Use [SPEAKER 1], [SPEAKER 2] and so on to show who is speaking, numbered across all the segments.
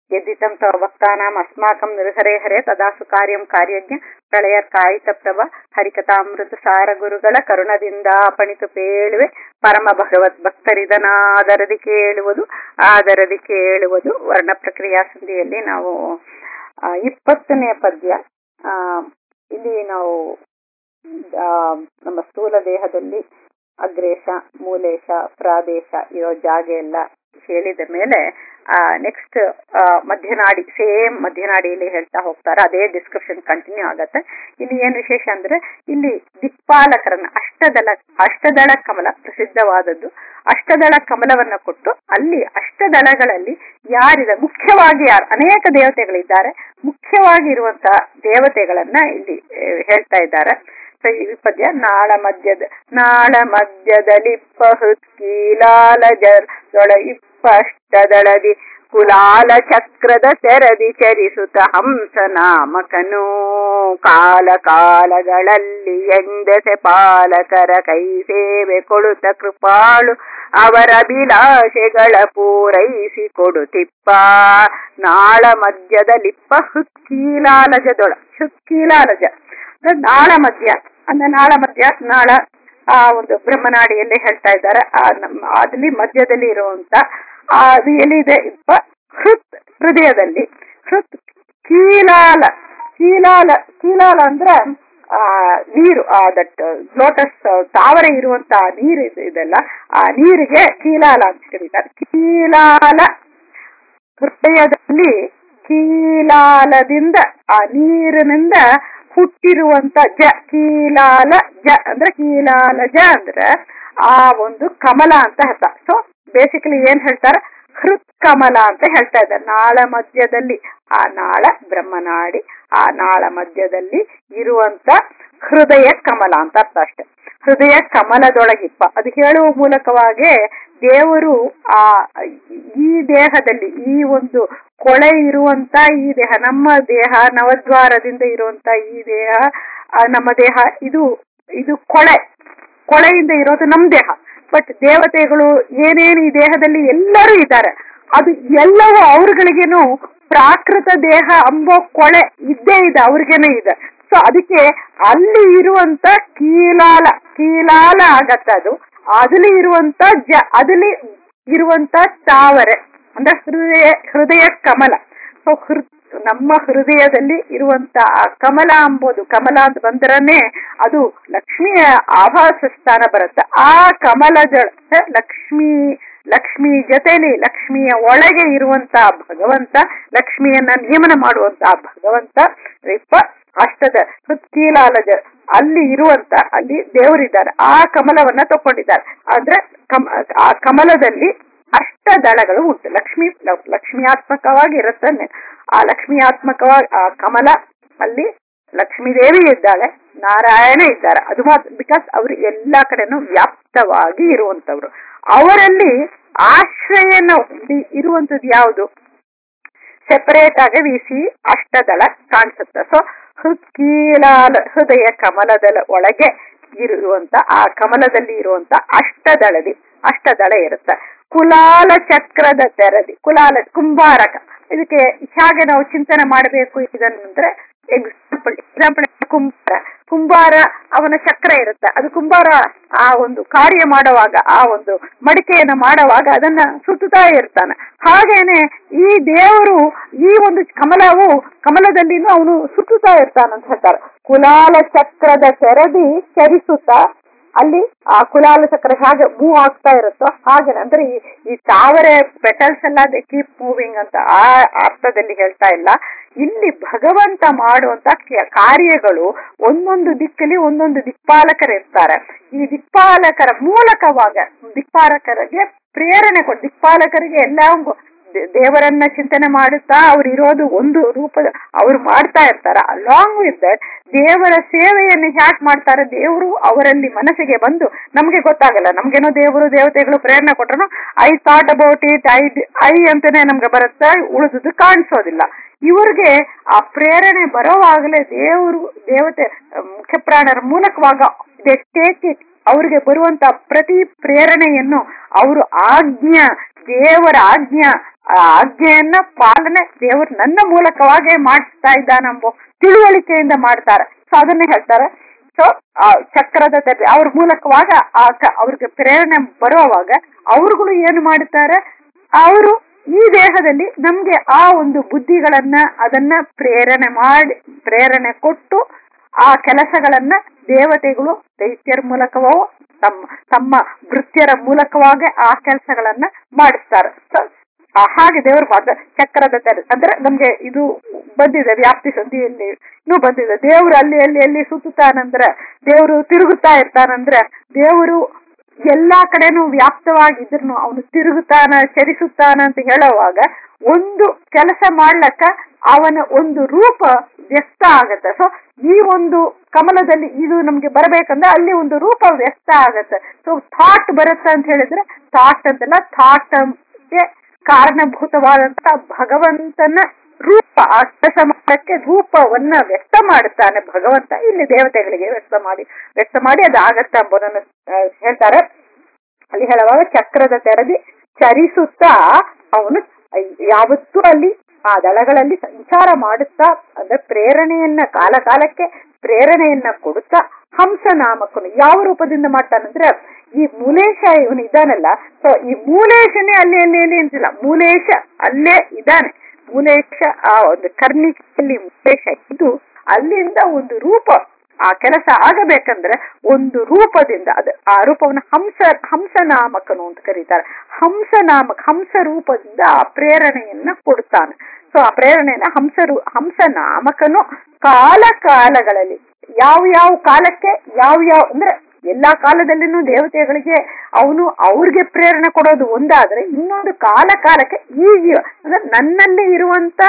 [SPEAKER 1] यद्दितं तव भक्तानाम् अस्माकं निर्हरे हरे तदासु ಕಾರ್ಯಂ ಕಾರ್ಯಜ್ಞ ಪ್ರಳಯ ಕಾಯಿತ ಪ್ರಭ ಹರಿಕಥಾಮೃತ ಸಾರ ಗುರುಗಳ ಕರುಣದಿಂದ ಪಣಿತು ಪೇಳುವೆ ಪರಮ ಭಗವತ್ ಭಕ್ತರಿದನಾದರದಿ ಕೇಳುವುದು ಆದರದಿ ಕೇಳುವುದು ವರ್ಣ ಪ್ರಕ್ರಿಯಾ ಸಂಧಿಯಲ್ಲಿ ನಾವು ಆ, ಇಪ್ಪತ್ತನೇ ಪದ್ಯ ಆ, ಇಲ್ಲಿ ನಾವು ಆ, ನಮ್ಮ ಸ್ಥೂಲ ದೇಹದಲ್ಲಿ ಅಗ್ರೇಶ ಮೂಲೇಶ ಪ್ರಾದೇಶ ಇರೋ ಜಾಗ ಎಲ್ಲ ಹೇಳಿದ ಮೇಲೆ ನೆಕ್ಸ್ಟ್ ಮಧ್ಯನಾಡಿ ಸೇಮ್ ಮಧ್ಯನಾಡಿಯಲ್ಲಿ ಹೇಳ್ತಾ ಹೋಗ್ತಾರೆ ಅದೇ ಡಿಸ್ಕ್ರಿಪ್ಷನ್ ಕಂಟಿನ್ಯೂ ಆಗತ್ತೆ ಇಲ್ಲಿ ಏನ್ ವಿಶೇಷ ಅಂದ್ರೆ ಇಲ್ಲಿ ದಿಕ್ಪಾಲಕರನ್ನ ಅಷ್ಟದಳ ಅಷ್ಟದಳ ಕಮಲ ಪ್ರಸಿದ್ಧವಾದದ್ದು ಅಷ್ಟದಳ ಕಮಲವನ್ನ ಕೊಟ್ಟು ಅಲ್ಲಿ ಅಷ್ಟದಳಗಳಲ್ಲಿ ಯಾರಿದೆ ಮುಖ್ಯವಾಗಿ ಯಾರು ಅನೇಕ ದೇವತೆಗಳಿದ್ದಾರೆ ಮುಖ್ಯವಾಗಿ ಇರುವಂತಹ ದೇವತೆಗಳನ್ನ ಇಲ್ಲಿ ಆ, ಹೇಳ್ತಾ ಇದ್ದಾರೆ ಸೊ ಈ ಪದ್ಯ ನಾಳ ಮಧ್ಯದ ನಾಳ ಮಧ್ಯದಲ್ಲಿ ಕೀಲಾಲಜೊಳ ಇಪ್ಪಷ್ಟದಳದಿ ಕುಲಾಲ ಚಕ್ರದ ತೆರದಿ ಚರಿಸುತ್ತ ಹಂಸ ನಾಮಕನು ಕಾಲ ಕಾಲಗಳಲ್ಲಿ ಎಂದೆಸೆ ಪಾಲಕರ ಕೈ ಸೇವೆ ಕೊಡುತ್ತ ಕೃಪಾಳು ಅವರ ಅಭಿಲಾಷೆಗಳ ಪೂರೈಸಿ ಕೊಡುತ್ತಿಪ್ಪ ನಾಳ ಮಧ್ಯದಲ್ಲಿಪ್ಪ ಹೃತ್ಕೀಲಾಲಜದೊಳ ಹೃತ್ಕೀಲಾಲಜ ಅಂದ್ರೆ ನಾಳ ಮಧ್ಯ ಅಂದ್ರೆ ನಾಳ ಮಧ್ಯ ನಾಳ ಆ ಒಂದು ಬ್ರಹ್ಮನಾಡಿಯಲ್ಲಿ ಹೇಳ್ತಾ ಇದ್ದಾರೆ ಆ ನಮ್ಮ ಅದಲ್ಲಿ ಮಧ್ಯದಲ್ಲಿ ಇರುವಂತ ಆ ಅದು ಎಲ್ಲಿದೆ ಇಪ್ಪ ಹೃತ್ ಹೃದಯದಲ್ಲಿ ಹೃತ್ ಕೀಲಾಲ ಕೀಲಾಲ ಕೀಲಾಲ ಅಂದ್ರೆ ಆ ನೀರು ಆ ದಟ್ ಲೋಟಸ್ ತಾವರೆ ಇರುವಂತ ನೀರು ಇದೆ- ಇದೆಲ್ಲ ಆ ನೀರಿಗೆ ಕೀಲಾಲ ಅಂತ ಕರೀತಾರೆ ಕೀಲಾಲ ಹೃದಯದಲ್ಲಿ ಕೀಲಾಲದಿಂದ ಆ ನೀರಿನಿಂದ ಹುಟ್ಟಿರುವಂತ ಜ ಕೀಲಾಲ ಜ ಅಂದ್ರೆ ಕೀಲಾಲ ಜ ಅಂದ್ರೆ ಆ ಒಂದು ಕಮಲ ಅಂತ ಅರ್ಥ ಸೊ ಬೇಸಿಕಲಿ ಏನ್ ಹೇಳ್ತಾರೆ ಹೃತ್ ಕಮಲ ಅಂತ ಹೇಳ್ತಾ ಇದ್ದಾರೆ ನಾಳ ಮಧ್ಯದಲ್ಲಿ ಆ ನಾಳ ಬ್ರಹ್ಮನಾಡಿ ಆ ನಾಳ ಮಧ್ಯದಲ್ಲಿ ಇರುವಂತ ಹೃದಯ ಕಮಲ ಅಂತ ಅರ್ಥ ಅಷ್ಟೆ ಹೃದಯ ಕಮಲದೊಳಗಿಪ್ಪ ಅದು ಹೇಳುವ ಮೂಲಕವಾಗಿ ದೇವರು ಆ ಈ ದೇಹದಲ್ಲಿ ಈ ಒಂದು ಕೊಳೆ ಇರುವಂತ ಈ ದೇಹ ನಮ್ಮ ದೇಹ ನವದ್ವಾರದಿಂದ ಇರುವಂತ ಈ ದೇಹ ಆ, ನಮ್ಮ ದೇಹ ಇದು ಇದು ಕೊಳೆ ಕೊಳೆಯಿಂದ ಇರೋದು ನಮ್ ದೇಹ ಬಟ್ ದೇವತೆಗಳು ಏನೇನು ಈ ದೇಹದಲ್ಲಿ ಎಲ್ಲರೂ ಇದ್ದಾರೆ ಅದು ಎಲ್ಲವೂ ಅವ್ರಗಳಿಗೇನು ಪ್ರಾಕೃತ ದೇಹ ಅಂಬೋ ಕೊಳೆ ಇದ್ದೇ ಇದೆ ಅವ್ರಿಗೇನೆ ಇದೆ ಸೊ ಅದಕ್ಕೆ ಅಲ್ಲಿ ಇರುವಂತ ಕೀಲಾಲ ಕೀಲಾಲ ಆಗತ್ತೆ ಅದು ಅದಲ್ಲಿ ಇರುವಂತ ಜ ಅದಲ್ಲಿ ಇರುವಂತ ತಾವರೆ ಅಂದ್ರೆ ಹೃದಯ ಹೃದಯ ಕಮಲ ಸೊ ಹೃ ನಮ್ಮ ಹೃದಯದಲ್ಲಿ ಇರುವಂತ ಆ ಕಮಲ ಅಂಬೋದು ಕಮಲ ಅಂತ ಬಂದ್ರನೆ ಅದು ಲಕ್ಷ್ಮಿಯ ಆಭಾಸ ಸ್ಥಾನ ಬರುತ್ತೆ ಆ ಕಮಲದ ಲಕ್ಷ್ಮಿ ಲಕ್ಷ್ಮಿ ಜೊತೆಲಿ ಲಕ್ಷ್ಮಿಯ ಒಳಗೆ ಇರುವಂತ ಭಗವಂತ ಲಕ್ಷ್ಮಿಯನ್ನ ನಿಯಮನ ಮಾಡುವಂತ ಭಗವಂತ ಇಪ್ಪ ಅಷ್ಟದ ಹೃತ್ಕೀಲಾಲಜ ಅಲ್ಲಿ ಇರುವಂತ ಅಲ್ಲಿ ದೇವರಿದ್ದಾರೆ ಆ ಕಮಲವನ್ನ ತಕೊಂಡಿದ್ದಾರೆ ಅಂದ್ರೆ ಕಮ ಆ ಕಮಲದಲ್ಲಿ ಅಷ್ಟ ದಳಗಳು ಉಂಟು ಲಕ್ಷ್ಮಿ ಲ- ಲಕ್ಷ್ಮಿಯಾತ್ಮಕವಾಗಿ ಇರುತ್ತಾನೆ ಆ ಲಕ್ಷ್ಮಿಯಾತ್ಮಕವಾಗಿ ಆ ಕಮಲ ಅಲ್ಲಿ ಲಕ್ಷ್ಮೀ ದೇವಿ ಇದ್ದಾಳೆ ನಾರಾಯಣ ಇದ್ದಾರೆ ಅದು ಮಾತ್ರ ಬಿಕಾಸ್ ಅವರು ಎಲ್ಲಾ ಕಡೆನೂ ವ್ಯಾಪ್ತವಾಗಿ ಇರುವಂತವ್ರು ಅವರಲ್ಲಿ ಆಶ್ರಯನ ಹೊಂದಿ ಇರುವಂತದ್ದು ಯಾವುದು ಸೆಪರೇಟ್ ಆಗಿ ವಿಸಿ ಅಷ್ಟದಳ ಕಾಣಿಸುತ್ತೆ ಸೊ ಹೃತ್ಕೀಲಾಲ ಹೃದಯ ಕಮಲದ ಒಳಗೆ ಇರುವಂತ ಆ ಕಮಲದಲ್ಲಿ ಇರುವಂತ ಅಷ್ಟದಳದಿ ಅಷ್ಟದಳ ಇರುತ್ತೆ ಕುಲಾಲ ಚಕ್ರದ ತೆರದಿ ಕುಲಾಲ ಕುಂಬಾರಕ ಇದಕ್ಕೆ ಹೇಗೆ ನಾವು ಚಿಂತನೆ ಮಾಡಬೇಕು ಇದನ್ನಂದ್ರೆ ಎಕ್ಸಾಂಪಲ್ ಎಕ್ಸಾಂಪಲ್ ಕುಂಬಾರ ಕುಂಬಾರ ಅವನ ಚಕ್ರ ಇರುತ್ತೆ ಅದು ಕುಂಬಾರ ಆ ಒಂದು ಕಾರ್ಯ ಮಾಡುವಾಗ ಆ ಒಂದು ಮಡಿಕೆಯನ್ನ ಮಾಡುವಾಗ ಅದನ್ನ ಸುತ್ತುತ್ತಾ ಇರ್ತಾನೆ ಹಾಗೇನೆ ಈ ದೇವರು ಈ ಒಂದು ಕಮಲವು ಕಮಲದಲ್ಲಿನೂ ಅವನು ಸುತ್ತುತ್ತಾ ಇರ್ತಾನಂತ ಹೇಳ್ತಾರೆ ಕುಲಾಲ ಚಕ್ರದ ತೆರದಿ ಚರಿಸುತ್ತಾ ಅಲ್ಲಿ ಆ ಕುಲಾಲ ಚಕ್ರ ಹೇಗೆ ಮೂವ್ ಆಗ್ತಾ ಇರುತ್ತೋ ಹಾಗೆ ಅಂದ್ರೆ ಈ ಈ ತಾವರೆ ಪೆಟಲ್ಸ್ ಎಲ್ಲ ಕೀಪ್ ಮೂವಿಂಗ್ ಅಂತ ಆ ಅರ್ಥದಲ್ಲಿ ಹೇಳ್ತಾ ಇಲ್ಲ ಇಲ್ಲಿ ಭಗವಂತ ಮಾಡುವಂತ ಕೆ- ಕಾರ್ಯಗಳು ಒಂದೊಂದು ದಿಕ್ಕಲ್ಲಿ ಒಂದೊಂದು ದಿಕ್ಪಾಲಕರು ಇರ್ತಾರೆ ಈ ದಿಕ್ಪಾಲಕರ ಮೂಲಕವಾಗ ದಿಕ್ಪಾಲಕರಿಗೆ ಪ್ರೇರಣೆ ಕೊಟ್ಟು ದಿಕ್ಪಾಲಕರಿಗೆ ಎಲ್ಲ ದೇ- ದೇವರನ್ನ ಚಿಂತನೆ ಮಾಡುತ್ತಾ ಅವ್ರು ಇರೋದು ಒಂದು ರೂಪದ ಅವ್ರು ಮಾಡ್ತಾ ಇರ್ತಾರ ಅಲಾಂಗ್ ವಿತ್ ದಟ್ ದೇವರ ಸೇವೆಯನ್ನು ಹ್ಯಾಕ್ ಮಾಡ್ತಾರೆ ದೇವರು ಅವರಲ್ಲಿ ಮನಸ್ಸಿಗೆ ಬಂದು ನಮ್ಗೆ ಗೊತ್ತಾಗಲ್ಲ ನಮ್ಗೇನೋ ದೇವರು ದೇವತೆಗಳು ಪ್ರೇರಣೆ ಕೊಟ್ರು I thought about it I I ಅಂತಾನೆ ನಮ್ಗೆ ಬರುತ್ತೆ ಉಳಿದುದು ಕಾಣಿಸೋದಿಲ್ಲ ಇವ್ರಿಗೆ ಆ ಪ್ರೇರಣೆ ಬರೋವಾಗಲೇ ದೇವರು ದೇವತೆ ಮುಖ್ಯ ಪ್ರಾಣರ ಮೂಲಕವಾಗ ದೇ ಟೇಕ್ ಇಟ್ ಅವ್ರಿಗೆ ಬರುವಂತ ಪ್ರತಿ ಪ್ರೇರಣೆಯನ್ನು ಅವರು ಆಜ್ಞಾ ದೇವರ ಆಜ್ಞಾ ಆ ಆಜ್ಞೆಯನ್ನ ಪಾಲನೆ ದೇವರು ನನ್ನ ಮೂಲಕವಾಗೇ ಮಾಡಿಸ್ತಾ ಇದ್ದಾನೆಂಬೋ ತಿಳುವಳಿಕೆಯಿಂದ ಮಾಡ್ತಾರೆ ಸೊ ಅದನ್ನ ಹೇಳ್ತಾರೆ ಸೊ ಆ ಚಕ್ರದ ತೆರೆ ಅವ್ರ ಮೂಲಕವಾಗ ಆ ಕ- ಅವ್ರಿಗೆ ಪ್ರೇರಣೆ ಬರುವಾಗ ಅವ್ರುಗಳು ಏನು ಮಾಡುತ್ತಾರೆ ಅವರು ಈ ದೇಹದಲ್ಲಿ ನಮ್ಗೆ ಆ ಒಂದು ಬುದ್ಧಿಗಳನ್ನ ಅದನ್ನ ಪ್ರೇರಣೆ ಮಾಡಿ ಪ್ರೇರಣೆ ಕೊಟ್ಟು ಆ ಕೆಲಸಗಳನ್ನ ದೇವತೆಗಳು ದೈತ್ಯರ ಮೂಲಕವೋ ತಮ್ಮ ತಮ್ಮ ವೃತ್ಯರ ಮೂಲಕವಾಗಿ ಆ ಕೆಲಸಗಳನ್ನ ಮಾಡಿಸ್ತಾರೆ So, ಆ ಹಾಗೆ ದೇವರು ಮಾತ್ರ ಚಕ್ರದ ತೆರೆ ಅಂದ್ರೆ ನಮ್ಗೆ ಇದು ಬಂದಿದೆ ವ್ಯಾಪ್ತಿ ಸಂಧಿಯಲ್ಲಿ ಇನ್ನೂ ಬಂದಿದೆ ದೇವರು ಅಲ್ಲಿ ಅಲ್ಲಿ ಅಲ್ಲಿ ಸುತ್ತುತ್ತಾನಂದ್ರೆ ದೇವರು ತಿರುಗುತ್ತಾ ಇರ್ತಾನಂದ್ರೆ ದೇವರು ಎಲ್ಲಾ ಕಡೆನೂ ವ್ಯಾಪ್ತವಾಗಿದ್ರು ಅವನು ತಿರುಗುತ್ತಾನ ಚರಿಸುತ್ತಾನ ಅಂತ ಹೇಳುವಾಗ ಒಂದು ಕೆಲಸ ಮಾಡ್ಲಕ್ಕ ಅವನ ಒಂದು ರೂಪ ವ್ಯಕ್ತ ಆಗತ್ತೆ ಸೊ ಈ ಒಂದು ಕಮಲದಲ್ಲಿ ಇದು ನಮ್ಗೆ ಬರಬೇಕಂದ್ರೆ ಅಲ್ಲಿ ಒಂದು ರೂಪ ವ್ಯಕ್ತ ಆಗತ್ತೆ ಸೊ ಥಾಟ್ ಬರುತ್ತೆ ಅಂತ ಹೇಳಿದ್ರೆ ಥಾಟ್ ಅಂತಲ್ಲ ಥಾಟ್ಗೆ ಕಾರಣಭೂತವಾದಂತ ಭಗವಂತನ ರೂಪ ಆ ಕೆಲಸ ಮಾಡಕ್ಕೆ ರೂಪವನ್ನ ವ್ಯಕ್ತ ಮಾಡುತ್ತಾನೆ ಭಗವಂತ ಇಲ್ಲಿ ದೇವತೆಗಳಿಗೆ ವ್ಯಕ್ತ ಮಾಡಿ ವ್ಯಕ್ತ ಮಾಡಿ ಅದು ಆಗತ್ತೆ ಎಂಬುದನ್ನು ಆ, ಹೇಳ್ತಾರೆ ಅಲ್ಲಿ ಹೇಳುವಾಗ ಚಕ್ರದ ತೆರದಿ ಚರಿಸುತ್ತಾ ಅವನು ಯಾವತ್ತೂ ಅಲ್ಲಿ ಆ ದಳಗಳಲ್ಲಿ ಸಂಚಾರ ಮಾಡುತ್ತಾ ಅಂದ್ರೆ ಪ್ರೇರಣೆಯನ್ನ ಕಾಲ ಕಾಲಕ್ಕೆ ಪ್ರೇರಣೆಯನ್ನ ಕೊಡುತ್ತಾ ಹಂಸ ನಾಮಕನು ಯಾವ ರೂಪದಿಂದ ಮಾಡ್ತಾನಂದ್ರೆ ಈ ಮೂಲೇಶ ಇವನು ಇದ್ದಾನಲ್ಲ ಸೊ ಈ ಮೂಲೇಶನೇ ಅಲ್ಲಿ ಅಲ್ಲಿ ಅಲ್ಲಿ ಅಂತಿಲ್ಲ ಮೂಲೇಶ ಅಲ್ಲೇ ಇದ್ದಾನೆ ಮೂಲೇಶ ಆ ಒಂದು ಕರ್ಣಿಕೆಯಲ್ಲಿ ಮೂಲೇಶ ಇದು ಅಲ್ಲಿಂದ ಒಂದು ರೂಪ ಆ ಕೆಲಸ ಆಗಬೇಕಂದ್ರೆ ಒಂದು ರೂಪದಿಂದ ಅದು ಆ ರೂಪವನ್ನು ಹಂಸ ಹಂಸನಾಮಕನು ಅಂತ ಕರೀತಾರೆ ಹಂಸನಾಮಕ ಹಂಸ ರೂಪದಿಂದ ಆ ಪ್ರೇರಣೆಯನ್ನ ಕೊಡ್ತಾನೆ ಸೊ ಆ ಪ್ರೇರಣೆಯನ್ನ ಹಂಸ ರೂ ಹಂಸನಾಮಕನು ಕಾಲ ಕಾಲಗಳಲ್ಲಿ ಯಾವ ಯಾವ ಕಾಲಕ್ಕೆ ಯಾವ ಯಾವ ಅಂದ್ರೆ ಎಲ್ಲಾ ಕಾಲದಲ್ಲಿನೂ ದೇವತೆಗಳಿಗೆ ಅವನು ಅವ್ರಿಗೆ ಪ್ರೇರಣೆ ಕೊಡೋದು ಒಂದಾದ್ರೆ ಇನ್ನೊಂದು ಕಾಲ ಕಾಲಕ್ಕೆ ಈ ಜೀವ ಅಂದ್ರೆ ನನ್ನಲ್ಲಿ ಇರುವಂತ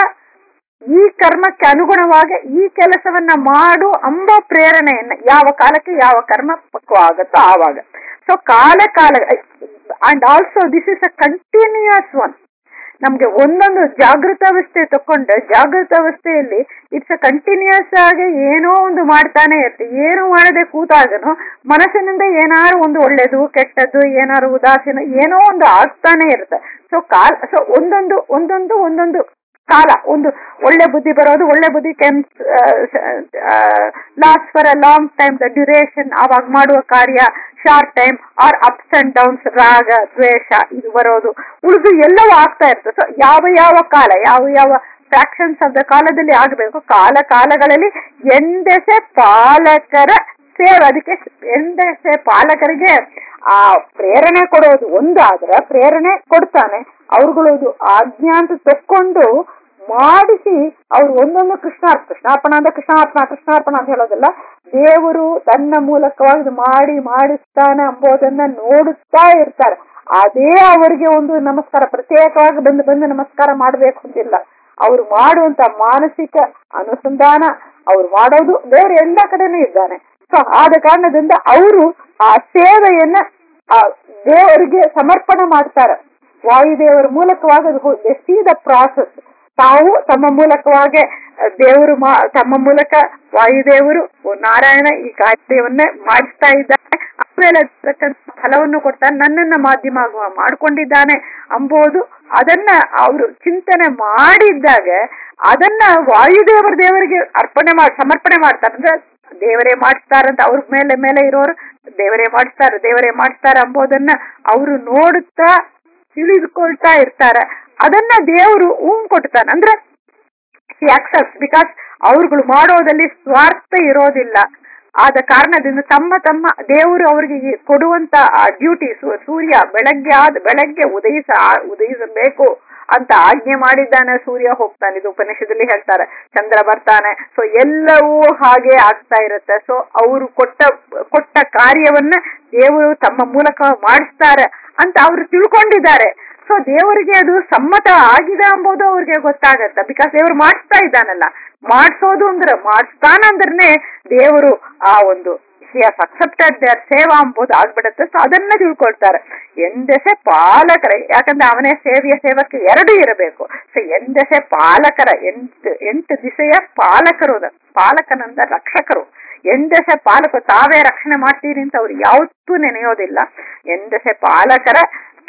[SPEAKER 1] ಈ ಕರ್ಮಕ್ಕೆ ಅನುಗುಣವಾಗಿ ಈ ಕೆಲಸವನ್ನ ಮಾಡು ಅಂಬ ಪ್ರೇರಣೆಯನ್ನ ಯಾವ ಕಾಲಕ್ಕೆ ಯಾವ ಕರ್ಮ ಪಕ್ವ ಆಗುತ್ತೋ ಆವಾಗ ಸೊ ಕಾಲ ಕಾಲ and also this is a continuous one ನಮ್ಗೆ ಒಂದೊಂದು ಜಾಗೃತಾವಸ್ಥೆ ತಕೊಂಡ್ರೆ ಜಾಗೃತಾವಸ್ಥೆಯಲ್ಲಿ ಇಟ್ಸ್ ಅ ಕಂಟಿನ್ಯೂಸ್ ಆಗಿ ಏನೋ ಒಂದು ಮಾಡ್ತಾನೆ ಇರುತ್ತೆ ಏನು ಮಾಡದೆ ಕೂತಾಗನು ಮನಸ್ಸಿನಿಂದ ಏನಾರು ಒಂದು ಒಳ್ಳೇದು ಕೆಟ್ಟದ್ದು ಏನಾರು ಉದಾಸೀನ ಏನೋ ಒಂದು ಆಗ್ತಾನೆ ಇರುತ್ತೆ ಸೊ ಕಾಲ ಸೊ ಒಂದೊಂದು ಒಂದೊಂದು ಒಂದೊಂದು ಕಾಲ ಒಂದು ಒಳ್ಳೆ ಬುದ್ಧಿ ಬರೋದು ಒಳ್ಳೆ ಬುದ್ಧಿ can last for a long time the duration ಅವಾಗ ಮಾಡುವ ಕಾರ್ಯ short time are ups and downs ರಾಗ ದ್ವೇಷ ಇದು ಬರೋದು ಉಳಿದು ಎಲ್ಲವೂ ಆಗ್ತಾ ಇರ್ತದೆ ಸೊ ಯಾವ ಯಾವ ಕಾಲ ಯಾವ ಯಾವ ಫ್ರಾಕ್ಷನ್ಸ್ ಆಫ್ ದ ಕಾಲದಲ್ಲಿ ಆಗಬೇಕು ಕಾಲ ಕಾಲಗಳಲ್ಲಿ ಎಂದೆಸೆ ಪಾಲಕರ ಸೇವೆ ಅದಕ್ಕೆ ಎಂದೆಸೆ ಪಾಲಕರಿಗೆ ಆ ಪ್ರೇರಣೆ ಕೊಡೋದು ಒಂದಾದ್ರೆ ಪ್ರೇರಣೆ ಕೊಡ್ತಾನೆ ಅವ್ರುಗಳದು ಆಜ್ಞಾ ಅಂತ ತಕ್ಕೊಂಡು ಮಾಡಿಸಿ ಅವ್ರು ಒಂದೊಂದು ಕೃಷ್ಣಾರ್ಪ ಕೃಷ್ಣಾರ್ಪಣ ಅಂದ್ರೆ ಕೃಷ್ಣಾರ್ಪಣ ಕೃಷ್ಣಾರ್ಪಣ ಅಂತ ಹೇಳೋದಿಲ್ಲ ದೇವರು ತನ್ನ ಮೂಲಕವಾಗಿ ಇದು ಮಾಡಿ ಮಾಡಿಸ್ತಾನೆ ಎಂಬುದನ್ನ ನೋಡುತ್ತಾ ಇರ್ತಾರೆ ಅದೇ ಅವರಿಗೆ ಒಂದು ನಮಸ್ಕಾರ ಪ್ರತ್ಯೇಕವಾಗಿ ಬಂದು ಬಂದು ನಮಸ್ಕಾರ ಮಾಡಬೇಕು ಅಂತಿಲ್ಲ ಅವ್ರು ಮಾಡುವಂತ ಮಾನಸಿಕ ಅನುಸಂಧಾನ ಅವ್ರು ಮಾಡೋದು ದೇವರು ಎಲ್ಲ ಕಡೆನೂ ಇದ್ದಾನೆ ಸೊ ಆದ ಕಾರಣದಿಂದ ಅವರು ಆ ಸೇವೆಯನ್ನ ಆ ದೇವರಿಗೆ ಸಮರ್ಪಣೆ ಮಾಡ್ತಾರೆ ವಾಯುದೇವರ ಮೂಲಕವಾಗಿ ಅದು ಸಿ ದ ಪ್ರಾಸೆಸ್ ತಾವು ತಮ್ಮ ಮೂಲಕವಾಗಿ ದೇವರು ಮಾ- ತಮ್ಮ ಮೂಲಕ ವಾಯುದೇವರು ಓ ನಾರಾಯಣ ಈ ಕಾರ್ಯವನ್ನ ಮಾಡಿಸ್ತಾ ಇದ್ದಾನೆ ಆಮೇಲೆ ಅದಕ್ಕಂತ ಫಲವನ್ನು ಕೊಡ್ತಾನೆ ನನ್ನನ್ನ ಮಾಧ್ಯಮ ಆಗುವ ಮಾಡ್ಕೊಂಡಿದ್ದಾನೆ ಅಂಬೋದು ಅದನ್ನ ಅವರು ಚಿಂತನೆ ಮಾಡಿದ್ದಾಗ ಅದನ್ನ ವಾಯುದೇವರ ದೇವರಿಗೆ ಅರ್ಪಣೆ ಮಾಡಿ ಸಮರ್ಪಣೆ ಮಾಡ್ತಾರೆ ಅಂದ್ರೆ ದೇವರೇ ಮಾಡಿಸ್ತಾರಂತ ಅವ್ರ ಮೇಲೆ ಮೇಲೆ ಇರೋರು ದೇವರೇ ಮಾಡಿಸ್ತಾರೆ ದೇವರೇ ಮಾಡಿಸ್ತಾರೆ ಅಂಬೋದನ್ನ ಅವರು ನೋಡುತ್ತಾ ತಿಳಿದುಕೊಳ್ತಾ ಇರ್ತಾರೆ ಅದನ್ನ ದೇವರು ಹೂಂ ಕೊಡ್ತಾನೆ ಅಂದ್ರೆ ಆಕ್ಸೆಪ್ಟ್ ಬಿಕಾಸ್ ಅವ್ರುಗಳು ಮಾಡೋದಲ್ಲಿ ಸ್ವಾರ್ಥ ಇರೋದಿಲ್ಲ ಆದ ಕಾರಣದಿಂದ ತಮ್ಮ ತಮ್ಮ ದೇವರು ಅವರಿಗೆ ಕೊಡುವಂತ ಆ ಡ್ಯೂಟಿ ಸೂರ್ಯ ಬೆಳಗ್ಗೆ ಆದ ಬೆಳಗ್ಗೆ ಉದಯಿಸ ಉದಯಿಸಬೇಕು ಅಂತ ಆಜ್ಞೆ ಮಾಡಿದ್ದಾನೆ ಸೂರ್ಯ ಹೋಗ್ತಾನೆ ಇದು ಉಪನಿಷದಲ್ಲಿ ಹೇಳ್ತಾರೆ ಚಂದ್ರ ಬರ್ತಾನೆ ಸೊ ಎಲ್ಲವೂ ಹಾಗೆ ಆಗ್ತಾ ಇರುತ್ತೆ ಸೊ ಅವರು ಕೊಟ್ಟ ಕೊಟ್ಟ ಕಾರ್ಯವನ್ನ ದೇವರು ತಮ್ಮ ಮೂಲಕ ಮಾಡಿಸ್ತಾರೆ ಅಂತ ಅವರು ತಿಳ್ಕೊಂಡಿದ್ದಾರೆ ಸೊ ದೇವರಿಗೆ ಅದು ಸಮ್ಮತ ಆಗಿದೆ ಎಂಬುದು ಅವ್ರಿಗೆ ಗೊತ್ತಾಗತ್ತ ಬಿಕಾಸ್ ದೇವರು ಮಾಡಿಸ್ತಾ ಇದ್ದಾನಲ್ಲ ಮಾಡಿಸೋದು ಅಂದ್ರೆ ಮಾಡಿಸ್ತಾನಂದ್ರೆ ದೇವರು ಆ ಒಂದು ಅಕ್ಸೆಪ್ಟೆಡ್ ದೇರ್ ಸೇವಾ ಎಂಬುದು ಆಗ್ಬಿಡುತ್ತೆ ಸೊ ಅದನ್ನ ತಿಳ್ಕೊಳ್ತಾರೆ ಎಂದೆಸೆ ಪಾಲಕರ ಯಾಕಂದ್ರೆ ಅವನೇ ಸೇವೆಯ ಸೇವಕ್ಕೆ ಎರಡು ಇರಬೇಕು ಸೊ ಎಂದೆಸೆ ಪಾಲಕರ ಎಂಟು ಎಂಟು ದಿಸೆಯ ಪಾಲಕರು ಅದ. ಪಾಲಕನಂದ ರಕ್ಷಕರು ಎಂದೆಸೆ ಪಾಲಕರು ತಾವೇ ರಕ್ಷಣೆ ಮಾಡ್ತೀರಿ ಅಂತ ಅವ್ರು ಯಾವತ್ತೂ ನೆನೆಯೋದಿಲ್ಲ ಎಂದೆಸೆ ಪಾಲಕರ ಕೈ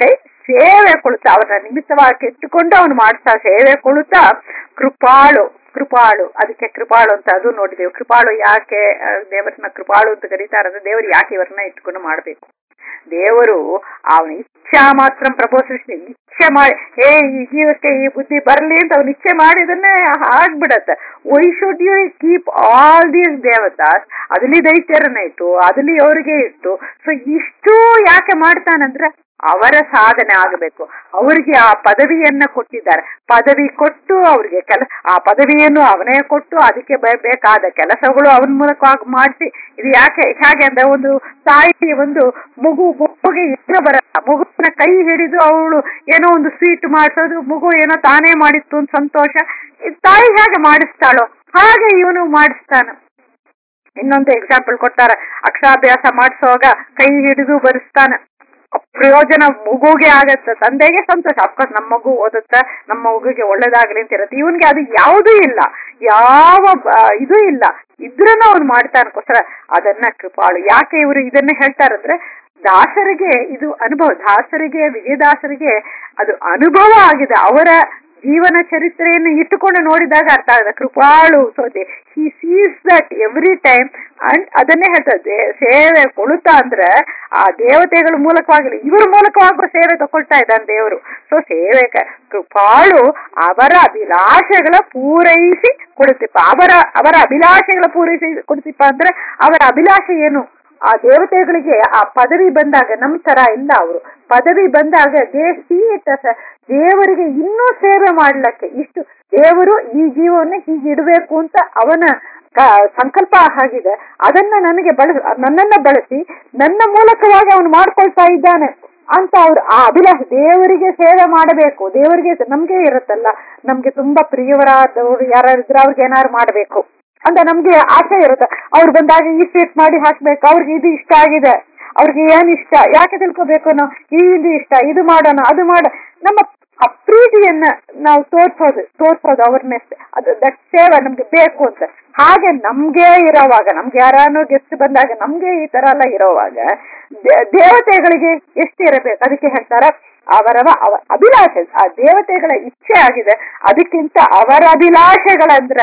[SPEAKER 1] ಸೇವೆ ಕೊಳುತ್ತಾ ಅವನ ನಿಮಿತ್ತವಾಗಿ ಇಟ್ಟುಕೊಂಡು ಅವನು ಮಾಡ್ತಾ ಸೇವೆ ಕೊಳುತ್ತಾ ಕೃಪಾಳು ಕೃಪಾಳು ಅದಕ್ಕೆ ಕೃಪಾಳು ಅಂತ ಅದು ನೋಡಿದೆವು ಕೃಪಾಳು ಯಾಕೆ ಆ, ದೇವರನ್ನ ಕೃಪಾಳು ಅಂತ ಕರೀತಾರಂದ್ರೆ ದೇವರು ಯಾಕೆ ಇವರನ್ನ ಇಟ್ಕೊಂಡು ಮಾಡ್ಬೇಕು ದೇವರು ಅವನ ಇಚ್ಛಾ ಮಾತ್ರ ಪ್ರಭೋ ಸೃಷ್ಟಿ ಇಚ್ಛೆ ಮಾಡಿ ಹೇ ಈ ಜೀವಕ್ಕೆ ಈ ಬುದ್ಧಿ ಬರಲಿ ಅಂತ ಅವನು ಇಚ್ಛೆ ಮಾಡಿದನ್ನೇ ಆಗ್ಬಿಡತ್ತೆ why should you keep all these ದೇವತಾಸ್ ಅದಲ್ಲಿ ದೈತ್ಯರನ್ನ ಇಟ್ಟು ಅದಲ್ಲಿ ಅವರಿಗೆ ಇಟ್ಟು ಸೊ ಇಷ್ಟು ಯಾಕೆ ಮಾಡ್ತಾನಂದ್ರೆ ಅವರ ಸಾಧನೆ ಆಗಬೇಕು ಅವರಿಗೆ ಆ ಪದವಿಯನ್ನ ಕೊಟ್ಟಿದ್ದಾರೆ ಪದವಿ ಕೊಟ್ಟು ಅವರಿಗೆ ಕೆಲ ಆ ಪದವಿಯನ್ನು ಅವನೇ ಕೊಟ್ಟು ಅದಕ್ಕೆ ಬೇ- ಬೇಕಾದ ಕೆಲಸಗಳು ಅವನ ಮೂಲಕವಾಗಿ ಮಾಡಿಸಿ ಇದು ಯಾಕೆ ಹೇಗೆ ಅಂದ್ರೆ ಒಂದು ತಾಯಿ ಒಂದು ಮಗು ಮಗುಗೆ ಏನೋ ಬರಲ್ಲ ಮಗುವಿನ ಕೈ ಹಿಡಿದು ಅವಳು ಏನೋ ಒಂದು ಸ್ವೀಟ್ ಮಾಡಿಸೋದು ಮಗು ಏನೋ ತಾನೇ ಮಾಡಿತ್ತು ಅಂತ ಸಂತೋಷ ಈ ತಾಯಿ ಹೇಗೆ ಮಾಡಿಸ್ತಾಳೋ ಹಾಗೆ ಇವನು ಮಾಡಿಸ್ತಾನ ಇನ್ನೊಂದು ಎಕ್ಸಾಂಪಲ್ ಕೊಡ್ತಾರೆ ಅಕ್ಷರಾಭ್ಯಾಸ ಮಾಡಿಸುವಾಗ ಕೈ ಹಿಡಿದು ಬರೆಸ್ತಾನೆ ಪ್ರಯೋಜನ ಮಗುಗೆ ಆಗತ್ತೆ ತಂದೆಗೆ ಸಂತೋಷ ಅಫ್ಕೋರ್ಸ್ ನಮ್ಮ ಮಗು ಓದುತ್ತೆ ನಮ್ಮ ಮಗುಗೆ ಒಳ್ಳೇದಾಗ್ಲಿ ಅಂತ ಇರುತ್ತೆ ಇವನ್ಗೆ ಅದು ಯಾವುದೂ ಇಲ್ಲ ಯಾವ ಬ- ಇದು ಇಲ್ಲ ಇದ್ರನ್ನ ಅವ್ನು ಮಾಡ್ತಾನಕ್ಕೋಸ್ಕರ ಅದನ್ನ ಕೃಪಾಳು ಯಾಕೆ ಇವರು ಇದನ್ನ ಹೇಳ್ತಾರಂದ್ರೆ ದಾಸರಿಗೆ ಇದು ಅನುಭವ ದಾಸರಿಗೆ ವಿಜಯದಾಸರಿಗೆ ಅದು ಅನುಭವ ಆಗಿದೆ ಅವರ ಜೀವನ ಚರಿತ್ರೆಯನ್ನು ಇಟ್ಟುಕೊಂಡು ನೋಡಿದಾಗ ಅರ್ಥ ಆಗಿದೆ ಕೃಪಾಳು so he sees that every time and ಅದನ್ನೇ ಹೇಳ್ತದೆ ಸೇವೆ ಕೊಳುತ್ತಾ ಅಂದ್ರೆ ಆ ದೇವತೆಗಳ ಮೂಲಕವಾಗಲಿ ಇವರ ಮೂಲಕವಾಗಿ ಸೇವೆ ತಗೊಳ್ತಾ ಇದ್ದಾನೆ ದೇವರು ಸೊ ಸೇವೆ ಕ- ಕೃಪಾಳು ಅವರ ಅಭಿಲಾಷೆಗಳ ಪೂರೈಸಿ ಕೊಡುತ್ತಿಪ್ಪ ಅವರ ಅವರ ಅಭಿಲಾಷೆಗಳ ಪೂರೈಸಿ ಕೊಡುತ್ತಿಪ್ಪ ಅಂದ್ರೆ ಅವರ ಅಭಿಲಾಷೆ ಏನು ಆ ದೇವತೆಗಳಿಗೆ ಆ ಪದವಿ ಬಂದಾಗ ನಮ್ ತರ ಇಲ್ಲ ಅವರು ಪದವಿ ಬಂದಾಗ ದೇ ಸೀಟ್ ದೇವರಿಗೆ ಇನ್ನೂ ಸೇವೆ ಮಾಡ್ಲಕ್ಕೆ ಇಷ್ಟು ದೇವರು ಈ ಜೀವವನ್ನ ಹೀಗೆ ಇಡಬೇಕು ಅಂತ ಅವನ ಕ- ಸಂಕಲ್ಪ ಆಗಿದೆ ಅದನ್ನ ನನಗೆ ಬಳಸ ನನ್ನನ್ನ ಬಳಸಿ ನನ್ನ ಮೂಲಕವಾಗಿ ಅವನು ಮಾಡ್ಕೊಳ್ತಾ ಇದ್ದಾನೆ ಅಂತ ಅವ್ರು ಆ ಅಭಿಲಾಷೆ ದೇವರಿಗೆ ಸೇವೆ ಮಾಡಬೇಕು ದೇವರಿಗೆ ನಮ್ಗೆ ಇರುತ್ತಲ್ಲ ನಮ್ಗೆ ತುಂಬಾ ಪ್ರಿಯವರಾದವರು ಯಾರಿದ್ರೆ ಅವ್ರಿಗೆ ಏನಾದ್ರು ಮಾಡಬೇಕು ಅಂತ ನಮ್ಗೆ ಆಸೆ ಇರುತ್ತೆ ಅವ್ರು ಬಂದಾಗ ಈ ಸ್ವೀಟ್ ಮಾಡಿ ಹಾಕ್ಬೇಕು ಅವ್ರಿಗೆ ಇದು ಇಷ್ಟ ಆಗಿದೆ ಅವ್ರಿಗೆ ಏನ್ ಇಷ್ಟ ಯಾಕೆ ತಿಳ್ಕೊಬೇಕು ನಾವು ಈ ಇದು ಇಷ್ಟ ಇದು ಮಾಡೋಣ ಅದು ಮಾಡ ನಮ್ಮ ಆ ಪ್ರೀತಿಯನ್ನ ನಾವು ತೋರ್ಸೋದು ತೋರ್ಸೋದು ಅವ್ರನ್ನೇ ಅದು ದಟ್ ಸೇವೆ ನಮ್ಗೆ ಬೇಕು ಅಂತ ಹಾಗೆ ನಮ್ಗೆ ಇರೋವಾಗ ನಮ್ಗೆ ಯಾರಾನು ಗೆಸ್ಟ್ ಬಂದಾಗ ನಮ್ಗೆ ಈ ತರ ಎಲ್ಲ ಇರೋವಾಗ ದೇ- ದೇವತೆಗಳಿಗೆ ಎಷ್ಟು ಇರಬೇಕು ಅದಕ್ಕೆ ಹೇಳ್ತಾರ ಅವರವ ಅವ ಅಭಿಲಾಷೆ ಆ ದೇವತೆಗಳ ಇಚ್ಛೆ ಆಗಿದೆ ಅದಕ್ಕಿಂತ ಅವರ ಅಭಿಲಾಷೆಗಳಂದ್ರ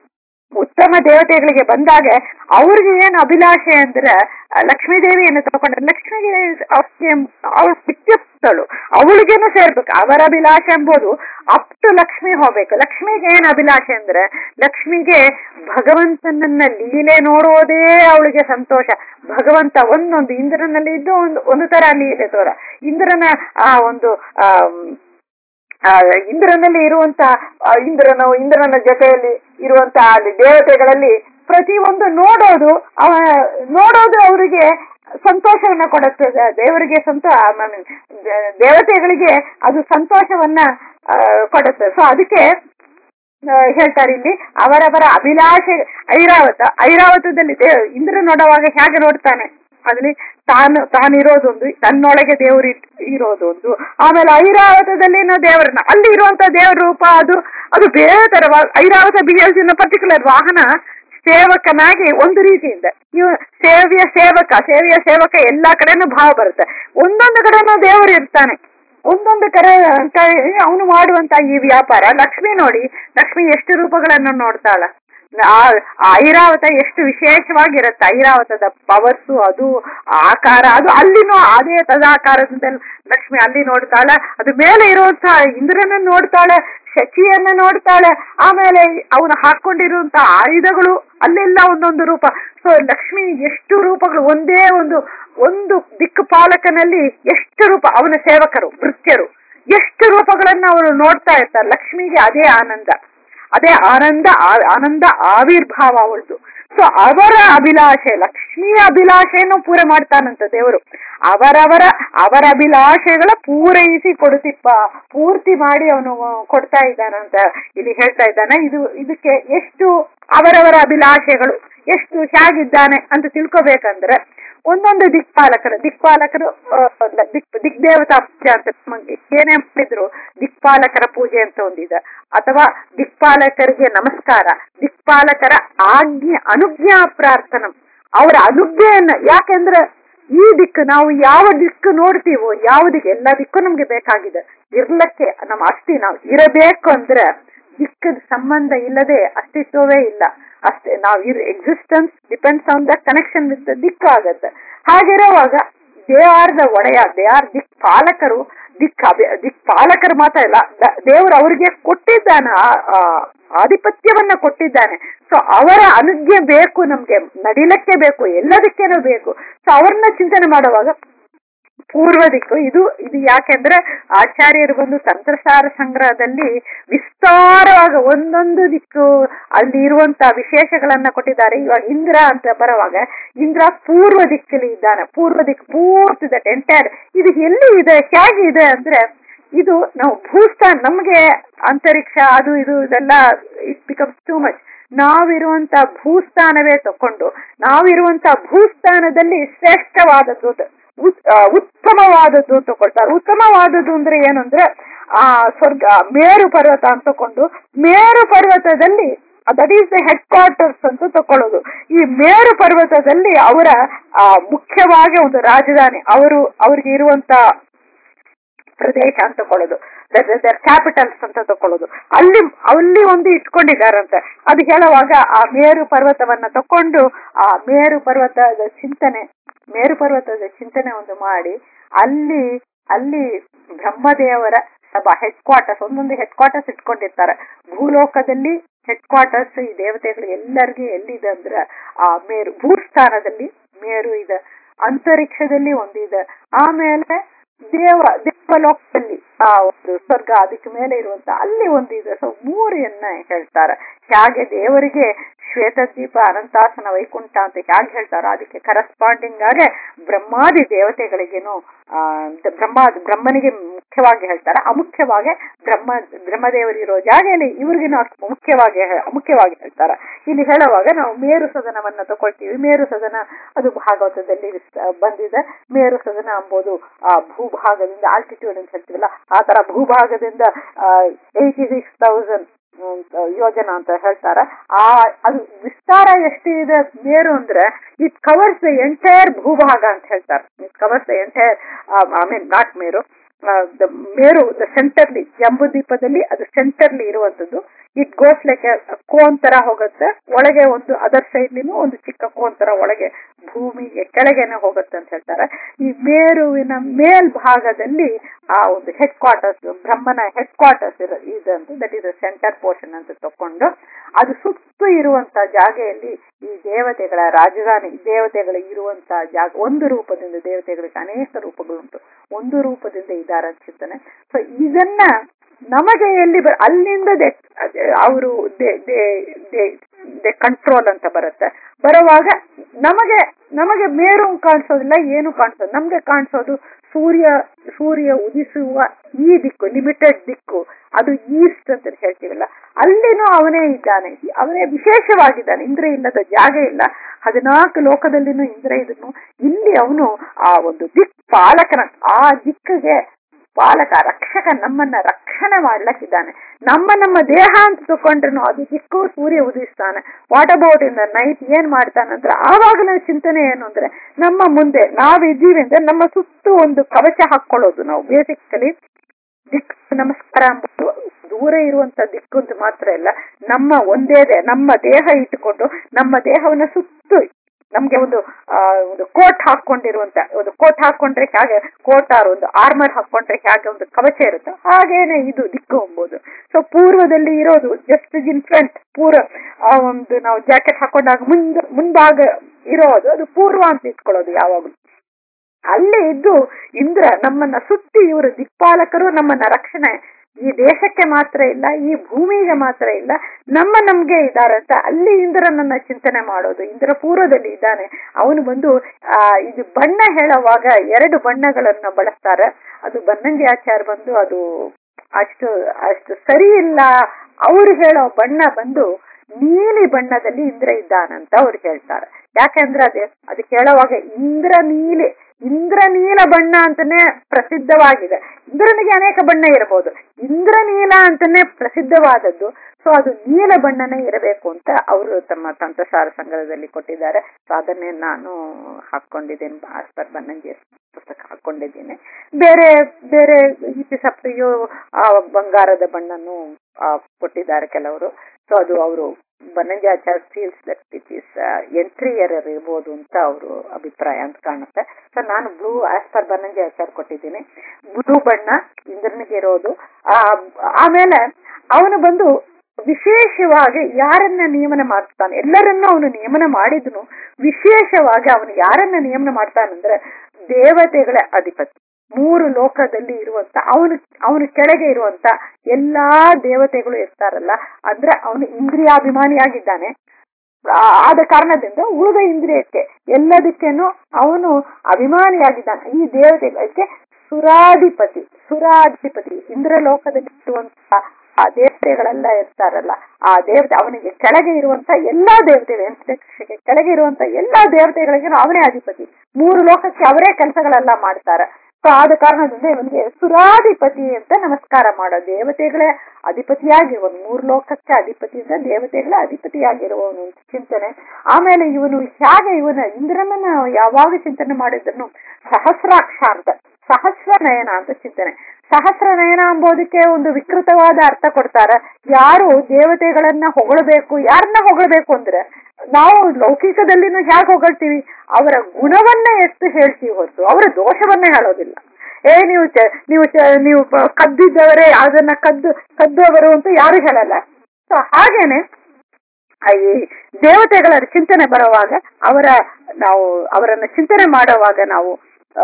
[SPEAKER 1] ಉತ್ತಮ ದೇವತೆಗಳಿಗೆ ಬಂದಾಗ ಅವ್ರಿಗೆ ಏನ್ ಅಭಿಲಾಷೆ ಅಂದ್ರೆ ಆ, ಲಕ್ಷ್ಮೀ ದೇವಿಯನ್ನು ತಗೊಂಡ್ರೆ ಲಕ್ಷ್ಮಿಗೆ ಅವಳು ಬಿಟ್ಟಿರ್ತಳು ಅವಳಿಗೇನು ಸೇರ್ಬೇಕು ಅವರ ಅಭಿಲಾಷೆ ಎಂಬುದು ಅಪ್ ಟು ಲಕ್ಷ್ಮಿ ಹೋಗ್ಬೇಕು ಲಕ್ಷ್ಮಿಗೆ ಏನ್ ಅಭಿಲಾಷೆ ಅಂದ್ರೆ ಲಕ್ಷ್ಮಿಗೆ ಭಗವಂತನನ್ನ ಲೀಲೆ ನೋಡೋದೇ ಅವಳಿಗೆ ಸಂತೋಷ ಭಗವಂತ ಒಂದೊಂದು ಇಂದ್ರನಲ್ಲಿ ಇದ್ದು ಒಂದು ಒಂದು ತರ ಲೀಲೆ ತೋರ ಇಂದ್ರನ ಆ ಒಂದು ಆ ಆ, ಇಂದ್ರನಲ್ಲಿ ಇರುವಂತ ಆ, ಇಂದ್ರನು ಇಂದ್ರನ ಜೊತೆಯಲ್ಲಿ ಇರುವಂತ ಅಲ್ಲಿ ದೇವತೆಗಳಲ್ಲಿ ಪ್ರತಿಯೊಂದು ನೋಡೋದು ಅವ ನೋಡೋದು ಅವರಿಗೆ ಸಂತೋಷವನ್ನ ಕೊಡುತ್ತೆ ದ- ದೇವರಿಗೆ ಸಂತ ಆ, ಮ- ದ- ದೇವತೆಗಳಿಗೆ ಅದು ಸಂತೋಷವನ್ನ ಆ, ಕೊಡುತ್ತೆ ಸೊ ಅದಕ್ಕೆ ಆ, ಹೇಳ್ತಾರೆ ಇಲ್ಲಿ ಅವರವರ ಅಭಿಲಾಷೆ ಐರಾವತ ಐರಾವತದಲ್ಲಿ ದೇವ್ ಇಂದ್ರ ನೋಡುವಾಗ ಹೇಗೆ ನೋಡ್ತಾನೆ ಅದ್ರಲ್ಲಿ ತಾನು ತಾನಿರೋದೊಂದು ತನ್ನೊಳಗೆ ದೇವರು ಇಟ್- ಇರೋದೊಂದು ಆಮೇಲೆ ಐರಾವತದಲ್ಲಿನ ದೇವರನ್ನ ಅಲ್ಲಿ ಇರುವಂತ ದೇವರ ರೂಪ ಅದು ಅದು ಬೇರೆ ತರ ಐರಾವತ ಬಿ ಎಸ್ ಪರ್ಟಿಕ್ಯುಲರ್ ವಾಹನ ಸೇವಕನಾಗಿ ಒಂದು ರೀತಿಯಿಂದ ಇವ ಸೇವೆಯ ಸೇವಕ ಸೇವೆಯ ಸೇವಕ ಎಲ್ಲಾ ಕಡೆನೂ ಭಾವ ಬರುತ್ತೆ ಒಂದೊಂದು ಕಡೆನೂ ದೇವರು ಇರ್ತಾನೆ ಒಂದೊಂದು ಕಡೆ ಅವನು ಮಾಡುವಂತ ಈ ವ್ಯಾಪಾರ ಲಕ್ಷ್ಮಿ ನೋಡಿ ಲಕ್ಷ್ಮಿ ಎಷ್ಟು ರೂಪಗಳನ್ನು ನೋಡ್ತಾಳ ಆ ಆ ಐರಾವತ ಎಷ್ಟು ವಿಶೇಷವಾಗಿರುತ್ತೆ ಐರಾವತದ ಪವರ್ಸು ಅದು ಆಕಾರ ಅದು ಅಲ್ಲಿನೂ ಅದೇ ತದಾಕಾರದಿಂದ ಲಕ್ಷ್ಮಿ ಅಲ್ಲಿ ನೋಡ್ತಾಳೆ ಅದು ಮೇಲೆ ಇರುವಂತಹ ಇಂದ್ರನ ನೋಡ್ತಾಳೆ ಶಚಿಯನ್ನ ನೋಡ್ತಾಳೆ ಆಮೇಲೆ ಅವನು ಹಾಕೊಂಡಿರುವಂತ ಆಯುಧಗಳು ಅಲ್ಲೆಲ್ಲ ಒಂದೊಂದು ರೂಪ ಸೊ ಲಕ್ಷ್ಮಿ ಎಷ್ಟು ರೂಪಗಳು ಒಂದೇ ಒಂದು ಒಂದು ದಿಕ್ಕಪಾಲಕನಲ್ಲಿ ಎಷ್ಟು ರೂಪ ಅವನ ಸೇವಕರು ಭೃತ್ಯರು ಎಷ್ಟು ರೂಪಗಳನ್ನ ಅವರು ನೋಡ್ತಾ ಇರ್ತಾರೆ ಲಕ್ಷ್ಮಿಗೆ ಅದೇ ಆನಂದ ಅದೇ ಆನಂದ ಆ- ಆನಂದ ಆವಿರ್ಭಾವ ಅವಳದು ಸೊ ಅವರ ಅಭಿಲಾಷೆ ಲಕ್ಷ್ಮಿಯ ಅಭಿಲಾಷೆಯನ್ನು ಪೂರ ಮಾಡ್ತಾನಂತ ದೇವರು ಅವರವರ ಅವರ ಅಭಿಲಾಷೆಗಳ ಪೂರೈಸಿ ಕೊಡುತ್ತಿಪ್ಪ ಪೂರ್ತಿ ಮಾಡಿ ಅವನು ಕೊಡ್ತಾ ಇದ್ದಾನಂತ ಇಲ್ಲಿ ಹೇಳ್ತಾ ಇದ್ದಾನೆ ಇದು ಇದಕ್ಕೆ ಎಷ್ಟು ಅವರವರ ಅಭಿಲಾಷೆಗಳು ಎಷ್ಟು ಹೇಗಿದ್ದಾನೆ ಅಂತ ತಿಳ್ಕೊಬೇಕಂದ್ರೆ ಒಂದೊಂದು ದಿಕ್ಪಾಲಕರು ದಿಕ್ಪಾಲಕರು ಆ, ದಿಕ್ ದಿಗ್ದೇವತಾ ಪೂಜೆ ಅಂತ ನಮಗೆ ಏನೇ ಮಾಡಿದ್ರು ದಿಕ್ಪಾಲಕರ ಪೂಜೆ ಅಂತ ಒಂದಿದೆ ಅಥವಾ ದಿಕ್ಪಾಲಕರಿಗೆ ನಮಸ್ಕಾರ ದಿಕ್ಪಾಲಕರ ಆಜ್ಞೆ ಅನುಜ್ಞಾ ಪ್ರಾರ್ಥನಾ ಅವರ ಅನುಜ್ಞೆಯನ್ನ ಯಾಕೆಂದ್ರೆ ಈ ದಿಕ್ಕು ನಾವು ಯಾವ ದಿಕ್ಕು ನೋಡ್ತೀವೋ ಯಾವ ದಿಕ್ಕು ಎಲ್ಲ ದಿಕ್ಕು ನಮ್ಗೆ ಬೇಕಾಗಿದೆ ಇರ್ಲಕ್ಕೆ ನಮ್ಮ ಅಸ್ಥಿ ನಾವು ಇರಬೇಕು ಅಂದ್ರೆ ದಿಕ್ಕಿನ ಸಂಬಂಧ ಇಲ್ಲದೆ ಅಸ್ತಿತ್ವವೇ ಇಲ್ಲ ಅಷ್ಟೇ ನಾವು our existence depends on the connection with the ದಿಕ್ಕು ಆಗತ್ತೆ ಹಾಗಿರುವಾಗ ದೇ ಆರ್ ದ ಒಡೆಯ ದೇ ಆರ್ ದಿಕ್ ಪಾಲಕರು ದಿಕ್ ಅಭಿ- ದಿಕ್ ಪಾಲಕರು ಮಾತ್ರ ಇಲ್ಲ ದ- ದೇವರು ಅವರಿಗೆ ಕೊಟ್ಟಿದ್ದಾನೆ ಆ- ಆ ಆಧಿಪತ್ಯವನ್ನ ಕೊಟ್ಟಿದ್ದಾನೆ ಸೊ ಅವರ ಅನುಜ್ಞೆ ಬೇಕು ನಮ್ಗೆ ನಡಿಲಕ್ಕೆ ಬೇಕು ಎಲ್ಲದಕ್ಕೇನೂ ಬೇಕು ಸೊ ಅವ್ರನ್ನ ಚಿಂತನೆ ಮಾಡುವಾಗ ಪೂರ್ವ ದಿಕ್ಕು ಇದು ಇದು ಯಾಕೆಂದ್ರೆ ಆಚಾರ್ಯರು ಬಂದು ತಂತ್ರಸಾರ ಸಂಗ್ರಹದಲ್ಲಿ ವಿಸ್ತಾರವಾಗಿ ಒಂದೊಂದು ದಿಕ್ಕು ಅಲ್ಲಿ ಇರುವಂತ ವಿಶೇಷಗಳನ್ನ ಕೊಟ್ಟಿದ್ದಾರೆ ಇವಾಗ ಇಂದ್ರ ಅಂತ ಬರುವಾಗ ಇಂದ್ರ ಪೂರ್ವ ದಿಕ್ಕಲ್ಲಿ ಇದ್ದಾನೆ ಪೂರ್ವ ದಿಕ್ಕು ಪೂರ್ತಿ ದಟ್ ಎಂಟೈರ್ ಇದು ಎಲ್ಲಿ ಇದೆ ಹೇಗೆ ಇದೆ ಅಂದ್ರೆ ಇದು ನಾವು ಭೂಸ್ಥಾನ ನಮಗೆ ಅಂತರಿಕ್ಷ ಅದು ಇದು ಇದೆಲ್ಲ ಇಟ್ ಬಿಕಮ್ಸ್ ಟೂ ಮಚ್ ನಾವಿರುವಂತ ಭೂಸ್ಥಾನವೇ ತಕೊಂಡು ನಾವಿರುವಂತ ಭೂಸ್ಥಾನದಲ್ಲಿ ಶ್ರೇಷ್ಠವಾದದ್ದು ಅಂತ, ಉತ್- ಆ, ಉತ್ತಮವಾದದ್ದು ತಗೊಳ್ತಾರೆ ಉತ್ತಮವಾದದ್ದು ಅಂದ್ರೆ ಏನು ಅಂದ್ರೆ ಆ ಸ್ವರ್ಗ ಮೇರು ಪರ್ವತ ಅಂತ ತಕೊಂಡು ಮೇರು ಪರ್ವತದಲ್ಲಿ that is the headquarters ಅಂತ ತಕೊಳ್ಳೋದು ಈ ಮೇರು ಪರ್ವತದಲ್ಲಿ ಅವರ ಆ, ಮುಖ್ಯವಾಗಿ ಒಂದು ರಾಜಧಾನಿ ಅವರು ಅವ್ರಿಗೆ ಇರುವಂತ ಪ್ರದೇಶ ಅಂತ ತಕೊಳ್ಳೋದು ಕ್ಯಾಪಿಟಲ್ಸ್ ಅಂತ ತಕೊಳ್ಳೋದು ಅಲ್ಲಿ ಅಲ್ಲಿ ಒಂದು ಇಟ್ಕೊಂಡಿದ್ದಾರಂತೆ ಅದು ಹೇಳುವಾಗ ಆ ಮೇರು ಪರ್ವತವನ್ನ ತಕೊಂಡು ಆ ಮೇರು ಪರ್ವತದ ಚಿಂತನೆ ಮೇರು ಪರ್ವತದ ಚಿಂತನೆ ಒಂದು ಮಾಡಿ ಅಲ್ಲಿ ಅಲ್ಲಿ ಬ್ರಹ್ಮದೇವರ ಸಭಾ ಹೆಡ್ ಕ್ವಾರ್ಟರ್ಸ್ ಒಂದೊಂದು ಹೆಡ್ ಕ್ವಾರ್ಟರ್ಸ್ ಇಟ್ಕೊಂಡಿರ್ತಾರೆ ಭೂಲೋಕದಲ್ಲಿ ಹೆಡ್ ಕ್ವಾರ್ಟರ್ಸ್ ಈ ದೇವತೆಗಳು ಎಲ್ಲರಿಗೂ ಎಲ್ಲಿದೆ ಅಂದ್ರೆ ಆ ಮೇರು ಭೂಸ್ಥಾನದಲ್ಲಿ ಮೇರು ಇದೆ ಅಂತರಿಕ್ಷದಲ್ಲಿ ಒಂದಿದೆ ಆಮೇಲೆ ದೇವ ದೇವಲೋಕದಲ್ಲಿ ಆ ಒಂದು ಸ್ವರ್ಗ ಅದಕ್ಕೆ ಮೇಲೆ ಇರುವಂತ ಅಲ್ಲಿ ಒಂದಿದೆ ಸೊ ಮೂರನ್ನ ಹೇಳ್ತಾರೆ ಹೇಗೆ ದೇವರಿಗೆ ಶ್ವೇತದ್ವೀಪ ಅನಂತಾಸನ ವೈಕುಂಠ ಅಂತ ಹೇಗೆ ಹೇಳ್ತಾರೋ ಅದಕ್ಕೆ ಕರೆಸ್ಪಾಂಡಿಂಗ್ ಆಗಿ ಬ್ರಹ್ಮಾದಿ ದೇವತೆಗಳಿಗೇನು ಆ ದ- ಬ್ರಹ್ಮ ಬ್ರಹ್ಮನಿಗೆ ಮುಖ್ಯವಾಗಿ ಹೇಳ್ತಾರೆ ಅಮುಖ್ಯವಾಗಿ ಬ್ರಹ್ಮ ಬ್ರಹ್ಮದೇವರಿರೋ ಜಾಗೆಯಲ್ಲಿ ಇವ್ರಿಗೇನು ಅಷ್ಟು ಮುಖ್ಯವಾಗಿ ಹೇ- ಮುಖ್ಯವಾಗಿ ಹೇಳ್ತಾರೆ ಇಲ್ಲಿ ಹೇಳುವಾಗ ನಾವು ಮೇರು ಸದನವನ್ನ ತಗೊಳ್ತೀವಿ ಮೇರು ಸದನ ಅದು ಭಾಗವತದಲ್ಲಿ ವಿಸ್ತ- ಬಂದಿದೆ ಮೇರು ಸದನ ಎಂಬುದು ಆ ಭೂಭಾಗದಿಂದ ಆಲ್ಟಿಟ್ಯೂಡ್ ಅಂತ ಹೇಳ್ತೀವಲ್ಲ ಆ ತರ ಭೂಭಾಗದಿಂದ ಏಯ್ಟಿ ಸಿಕ್ಸ್ ತೌಸಂಡ್ ಯೋಜನಾ ಅಂತ ಹೇಳ್ತಾರೆ ಆ ಅದು ವಿಸ್ತಾರ ಎಷ್ಟು ಇದೆ ಮೇರು ಅಂದ್ರೆ ಇಟ್ ಕವರ್ಸ್ ದ ಎಂಟೈರ್ ಭೂಭಾಗ ಅಂತ ಹೇಳ್ತಾರೆ it covers the entire I mean not Meru ಆ, the ಮೇರು ದ ಸೆಂಟರ್ಲಿ ಜಂಬೂದ್ವೀಪದಲ್ಲಿ ಅದು ಸೆಂಟರ್ಲಿ ಇರುವಂತದ್ದು ಇಟ್ ಗೋಸ್ ಲೈಕ್ ಕೋನ್ ತರ ಹೋಗುತ್ತೆ ಒಳಗೆ ಒಂದು ಅದರ್ ಸೈಡ್ಲಿನೂ ಒಂದು ಚಿಕ್ಕ ಕೋನ್ ತರ ಒಳಗೆ ಭೂಮಿಗೆ ಕೆಳಗೆನೆ ಹೋಗುತ್ತೆ ಅಂತ ಹೇಳ್ತಾರೆ ಈ ಮೇರುವಿನ ಮೇಲ್ಭಾಗದಲ್ಲಿ ಆ ಒಂದು ಹೆಡ್ ಕ್ವಾರ್ಟರ್ಸ್ ಬ್ರಹ್ಮನ ಹೆಡ್ ಕ್ವಾರ್ಟರ್ಸ್ ಇದೆ ಅಂತ ದಟ್ ಇಸ್ ಸೆಂಟರ್ ಪೋರ್ಷನ್ ಅಂತ ತಕೊಂಡು ಅದು ಸುತ್ತು ಇರುವಂತ ಜಾಗೆಯಲ್ಲಿ ಈ ದೇವತೆಗಳ ರಾಜಧಾನಿ ದೇವತೆಗಳು ಇರುವಂತ ಜಾಗ ಒಂದು ರೂಪದಿಂದ ದೇವತೆಗಳಿಗೆ ಅನೇಕ ರೂಪಗಳುಂಟು ಒಂದು ರೂಪದಿಂದ ಇದ್ದಾರೆ ಅನ್ಸುತ್ತಾನೆ ಸೊ ಇದನ್ನ ನಮಗೆ ಎಲ್ಲಿ ಬ ಅಲ್ಲಿಂದ ಅವರು ಕಂಟ್ರೋಲ್ ಅಂತ ಬರುತ್ತೆ ಬರುವಾಗ ನಮಗೆ ನಮಗೆ ಮೇರು ಕಾಣಿಸೋದಿಲ್ಲ ಏನು ಕಾಣಿಸೋದು ನಮ್ಗೆ ಕಾಣಿಸೋದು ಸೂರ್ಯ ಸೂರ್ಯ ಉದಿಸುವ ಈ ದಿಕ್ಕು ಲಿಮಿಟೆಡ್ ದಿಕ್ಕು ಅದು ಈಸ್ಟ್ ಅಂತ ಹೇಳ್ತೀವಲ್ಲ ಅಲ್ಲಿನೂ ಅವನೇ ಇದ್ದಾನೆ ಅವನೇ ವಿಶೇಷವಾಗಿದ್ದಾನೆ ಇಂದ್ರ ಇಲ್ಲದ ಜಾಗ ಇಲ್ಲ ಹದಿನಾಲ್ಕು ಲೋಕದಲ್ಲಿನೂ ಇಂದ್ರ ಇದನ್ನು ಇಲ್ಲಿ ಅವನು ಆ ಒಂದು ದಿಕ್ ಪಾಲಕನ ಆ ದಿಕ್ಕಿಗೆ ಪಾಲಕ ರಕ್ಷಕ ನಮ್ಮನ್ನ ರಕ್ಷಣೆ ಮಾಡ್ಲಕ್ಕಿದ್ದಾನೆ ನಮ್ಮ ನಮ್ಮ ದೇಹ ಅಂತ ತಕೊಂಡ್ರು ಅದು ದಿಕ್ಕು ಸೂರ್ಯ ಉದಿಸ್ತಾನೆ what about in the night ಏನ್ ಮಾಡ್ತಾನಂದ್ರೆ ಆವಾಗಲೂ ಚಿಂತನೆ ಏನು ಅಂದ್ರೆ ನಮ್ಮ ಮುಂದೆ ನಾವಿದ್ದೀವಿ ಅಂದ್ರೆ ನಮ್ಮ ಸುತ್ತು ಒಂದು ಕವಚ ಹಾಕೊಳ್ಳೋದು ನಾವು ಬೇಸಿಕಲಿ ದಿಕ್ಕು ನಮಸ್ಕಾರ ಅಂಬೋದು ದೂರ ಇರುವಂತ ದಿಕ್ಕು ಅಂತ ಮಾತ್ರ ಇಲ್ಲ ನಮ್ಮ ಒಂದೇ ದೇ- ನಮ್ಮ ದೇಹ ಇಟ್ಟುಕೊಂಡು ನಮ್ಮ ದೇಹವನ್ನ ಸುತ್ತು ನಮ್ಗೆ ಒಂದು ಆ, ಒಂದು ಕೋಟ್ ಹಾಕೊಂಡಿರುವಂತ ಒಂದು ಕೋಟ್ ಹಾಕೊಂಡ್ರೆ ಹೇಗೆ ಕೋಟ್ ಆರ್ ಒಂದು ಆರ್ಮರ್ ಹಾಕೊಂಡ್ರೆ ಹೇಗೆ ಒಂದು ಕವಚ ಇರುತ್ತೆ ಹಾಗೇನೆ ಇದು ದಿಕ್ಕು ಎಂಬುದು ಸೊ ಪೂರ್ವದಲ್ಲಿ ಇರೋದು ಜಸ್ಟ್ ಇನ್ ಫ್ರಂಟ್ ಪೂರ್ವ ಆ ಒಂದು ನಾವು ಜಾಕೆಟ್ ಹಾಕೊಂಡಾಗ ಮುಂದ ಮುಂಭಾಗ ಇರೋದು ಅದು ಪೂರ್ವ ಅಂತ ಇಟ್ಕೊಳ್ಳೋದು ಯಾವಾಗಲೂ ಅಲ್ಲೇ ಇದ್ದು ಇಂದ್ರ ನಮ್ಮನ್ನ ಸುತ್ತಿ ಇವರು ದಿಕ್ಪಾಲಕರು ನಮ್ಮನ್ನ ರಕ್ಷಣೆ ಈ ದೇಶಕ್ಕೆ ಮಾತ್ರ ಇಲ್ಲ ಈ ಭೂಮಿಗೆ ಮಾತ್ರ ಇಲ್ಲ ನಮ್ಮ ನಮ್ಗೆ ಇದ್ದಾರೆ ಅಂತ ಅಲ್ಲಿ ಇಂದ್ರನನ್ನ ಚಿಂತನೆ ಮಾಡೋದು ಇಂದ್ರ ಪೂರ್ವದಲ್ಲಿ ಇದ್ದಾನೆ ಅವನು ಬಂದು ಆ ಇದು ಬಣ್ಣ ಹೇಳುವಾಗ ಎರಡು ಬಣ್ಣಗಳನ್ನ ಬಳಸ್ತಾರೆ ಅದು ಬನ್ನಂಗಿ ಆಚಾರ ಬಂದು ಅದು ಅಷ್ಟು ಅಷ್ಟು ಸರಿ ಇಲ್ಲ ಅವ್ರು ಹೇಳೋ ಬಣ್ಣ ಬಂದು ನೀಲಿ ಬಣ್ಣದಲ್ಲಿ ಇಂದ್ರ ಇದ್ದಾನಂತ ಅವ್ರು ಹೇಳ್ತಾರೆ ಯಾಕೆಂದ್ರೆ ಅದೇ ಅದಕ್ಕೆ ಹೇಳುವಾಗ ಇಂದ್ರ ನೀಲಿ ಇಂದ್ರನೀಲ ಬಣ್ಣ ಅಂತಾನೆ ಪ್ರಸಿದ್ಧವಾಗಿದೆ ಇಂದ್ರನಿಗೆ ಅನೇಕ ಬಣ್ಣ ಇರಬಹುದು ಇಂದ್ರನೀಲ ಅಂತಾನೆ ಪ್ರಸಿದ್ಧವಾದದ್ದು ಸೊ ಅದು ನೀಲ ಬಣ್ಣನೇ ಇರಬೇಕು ಅಂತ ಅವರು ತಮ್ಮ ತಂತ್ರಸಾರ ಸಂಗ್ರಹದಲ್ಲಿ ಕೊಟ್ಟಿದ್ದಾರೆ ಸೊ ಅದನ್ನೇ ನಾನು ಹಾಕೊಂಡಿದ್ದೇನೆ ಆಸ್ಪರ್ ಬನ್ನಂಜಿ ಪುಸ್ತಕ ಹಾಕೊಂಡಿದ್ದೀನಿ ಬೇರೆ ಬೇರೆ ಇತಿ ಸಪ್ತಯು ಆ ಬಂಗಾರದ ಬಣ್ಣನು ಆ, ಕೊಟ್ಟಿದ್ದಾರೆ ಕೆಲವರು ಸೊ ಅದು ಅವರು Bannanjacharya feels that it is entry error ಇರ್ಬೋದು ಅಂತ ಅವರು ಅಭಿಪ್ರಾಯ ಅಂತ ಕಾಣುತ್ತೆ ಸೊ ನಾನು ಬ್ಲೂ ಆಸ್ ಪರ್ ಬನ್ನಂಜಾಚಾರ್ಯ ಕೊಟ್ಟಿದ್ದೀನಿ ಬ್ಲೂ ಬಣ್ಣ ಇಂದ್ರನಿಗೆ ಇರೋದು ಆ, ಆಮೇಲೆ ಅವನು ಬಂದು ವಿಶೇಷವಾಗಿ ಯಾರನ್ನ ನಿಯಮನ ಮಾಡ್ತಾನೆ ಎಲ್ಲರನ್ನ ಅವನು ನಿಯಮನ ಮಾಡಿದ್ನು ವಿಶೇಷವಾಗಿ ಅವನು ಯಾರನ್ನ ನಿಯಮನ ಮಾಡ್ತಾನಂದ್ರೆ ದೇವತೆಗಳ ಅಧಿಪತಿ ಮೂರು ಲೋಕದಲ್ಲಿ ಇರುವಂತ ಅವನು ಅವನ ಕೆಳಗೆ ಇರುವಂತ ಎಲ್ಲಾ ದೇವತೆಗಳು ಇರ್ತಾರಲ್ಲ ಅಂದ್ರೆ ಅವನು ಇಂದ್ರಿಯಾಭಿಮಾನಿಯಾಗಿದ್ದಾನೆ ಆ- ಆದ ಕಾರಣದಿಂದ ಉಳಿದ ಇಂದ್ರಿಯಕ್ಕೆ ಎಲ್ಲದಕ್ಕೇನು ಅವನು ಅಭಿಮಾನಿಯಾಗಿದ್ದಾನೆ ಈ ದೇವತೆಗಳಿಗೆ ಸುರಾಧಿಪತಿ ಸುರಾಧಿಪತಿ ಇಂದ್ರ ಲೋಕದಲ್ಲಿ ಇರುವಂತ ಆ ದೇವತೆಗಳೆಲ್ಲ ಇರ್ತಾರಲ್ಲ ಆ ದೇವತೆ ಅವನಿಗೆ ಕೆಳಗೆ ಇರುವಂತ ಎಲ್ಲಾ ದೇವತೆಗಳು ಯಂತ್ರಕ್ಕೆ ಕೆಳಗೆ ಇರುವಂತ ಎಲ್ಲಾ ದೇವತೆಗಳಿಗೆ ಅವನೇ ಅಧಿಪತಿ ಮೂರು ಲೋಕಕ್ಕೆ ಅವರೇ ಕೆಲಸಗಳೆಲ್ಲ ಮಾಡ್ತಾರೆ ಸೊ ಆದ ಕಾರಣದಿಂದ ಇವನಿಗೆ ಸುರಾಧಿಪತಿ ಅಂತ ನಮಸ್ಕಾರ ಮಾಡೋ ದೇವತೆಗಳೇ ಅಧಿಪತಿಯಾಗಿರುವನು ಮೂರು ಲೋಕಕ್ಕೆ ಅಧಿಪತಿ ಅಂತ ದೇವತೆಗಳ ಅಧಿಪತಿಯಾಗಿರುವವನು ಅಂತ ಚಿಂತನೆ ಆಮೇಲೆ ಇವನು ಹೇಗೆ ಇವನ ಇಂದ್ರನನ್ನ ಯಾವಾಗ ಚಿಂತನೆ ಮಾಡಿದ್ರು ಸಹಸ್ರಾಕ್ಷ ಅಂತ ಸಹಸ್ರ ನಯನ ಅಂತ ಚಿಂತನೆ ಸಹಸ್ರ ನಯನ ಎಂಬುದಕ್ಕೆ ಒಂದು ವಿಕೃತವಾದ ಅರ್ಥ ಕೊಡ್ತಾರೆ ಯಾರು ದೇವತೆಗಳನ್ನ ಹೊಗಳಬೇಕು ಯಾರನ್ನ ಹೊಗಳಬೇಕು ಅಂದ್ರೆ ನಾವು ಲೌಕಿಕದಲ್ಲಿನೂ ಹೇಗೆ ಹೊಗಳ್ತೀವಿ ಅವರ ಗುಣವನ್ನ ಎಷ್ಟು ಹೇಳ್ತೀವಿ ಹೊರತು ಅವರ ದೋಷವನ್ನ ಹೇಳೋದಿಲ್ಲ ಏ ನೀವು ಚ- ನೀವು ಚ- ನೀವು ಪ- ಕದ್ದಿದ್ದವರೇ ಅದನ್ನ ಕದ್ದು ಕದ್ದವರು ಅಂತ ಯಾರು ಹೇಳಲ್ಲ ಸೊ ಹಾಗೇನೆ ಆ ಈ ದೇವತೆಗಳ ಚಿಂತನೆ ಬರುವಾಗ ಅವರ ನಾವು ಅವರನ್ನ ಚಿಂತನೆ ಮಾಡುವಾಗ ನಾವು ಆ,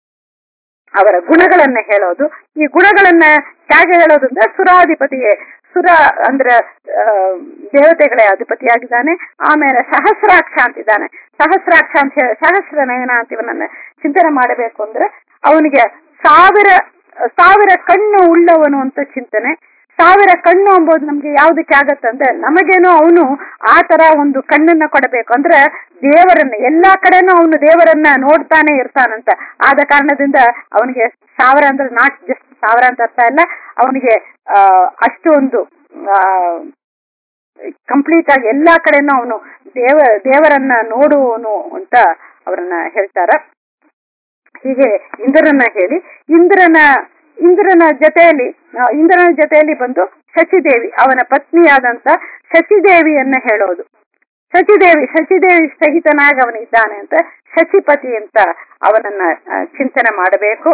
[SPEAKER 1] ಅವರ ಗುಣಗಳನ್ನ ಹೇಳೋದು ಈ ಗುಣಗಳನ್ನ ಹೇಗೆ ಹೇಳೋದು ಅಂದ್ರೆ ಸುರಾಧಿಪತಿಯೇ ಸುರ ಅಂದ್ರೆ ಆ, ದೇವತೆಗಳೇ ಅಧಿಪತಿಯಾಗಿದ್ದಾನೆ ಆಮೇಲೆ ಸಹಸ್ರಾಕ್ಷ ಅಂತಿದ್ದಾನೆ ಸಹಸ್ರಾಕ್ಷ ಅಂತ ಹೇಳಿ ಸಹಸ್ರ ನಯನ ಅಂತ ಇವನನ್ನ ಚಿಂತನೆ ಮಾಡಬೇಕು ಅಂದ್ರೆ ಅವನಿಗೆ ಸಾವಿರ ಸಾವಿರ ಕಣ್ಣು ಉಳ್ಳವನು ಅಂತ ಚಿಂತನೆ ಸಾವಿರ ಕಣ್ಣು ಎಂಬುದು ನಮ್ಗೆ ಯಾವ್ದಕ್ಕೆ ಆಗತ್ತಂದ್ರೆ ನಮಗೇನೋ ಅವನು ಆ ತರ ಒಂದು ಕಣ್ಣನ್ನ ಕೊಡಬೇಕು ಅಂದ್ರೆ ದೇವರನ್ನ ಎಲ್ಲಾ ಕಡೆನೂ ಅವನು ದೇವರನ್ನ ನೋಡ್ತಾನೆ ಇರ್ತಾನಂತ ಆದ ಕಾರಣದಿಂದ ಅವನಿಗೆ ಸಾವಿರ ಅಂದ್ರೆ ನಾಟ್ ಜಸ್ಟ್ ಸಾವಿರ ಅಂತ ಅರ್ಥ ಇಲ್ಲ ಅವನಿಗೆ ಆ ಅಷ್ಟು ಒಂದು ಆ ಕಂಪ್ಲೀಟ್ ಆಗಿ ಎಲ್ಲಾ ಕಡೆನೂ ಅವನು ದೇವ ದೇವರನ್ನ ನೋಡುವನು ಅಂತ ಅವರನ್ನ ಹೇಳ್ತಾರ ಹೀಗೆ ಇಂದ್ರನ ಹೇಳಿ ಇಂದ್ರನ ಇಂದ್ರನ ಜೊತೆಯಲ್ಲಿ ಆ, ಇಂದ್ರನ ಜೊತೆಯಲ್ಲಿ ಬಂದು ಶಚಿದೇವಿ ಅವನ ಪತ್ನಿಯಾದಂತ ಶಚಿದೇವಿಯನ್ನ ಹೇಳೋದು ಶಚಿದೇವಿ ಶಚಿದೇವಿ ಸಹಿತನಾಗಿ ಅವನಿದ್ದಾನೆ ಅಂತ ಶಚಿಪತಿ ಅಂತ ಅವನನ್ನ ಆ, ಚಿಂತನೆ ಮಾಡಬೇಕು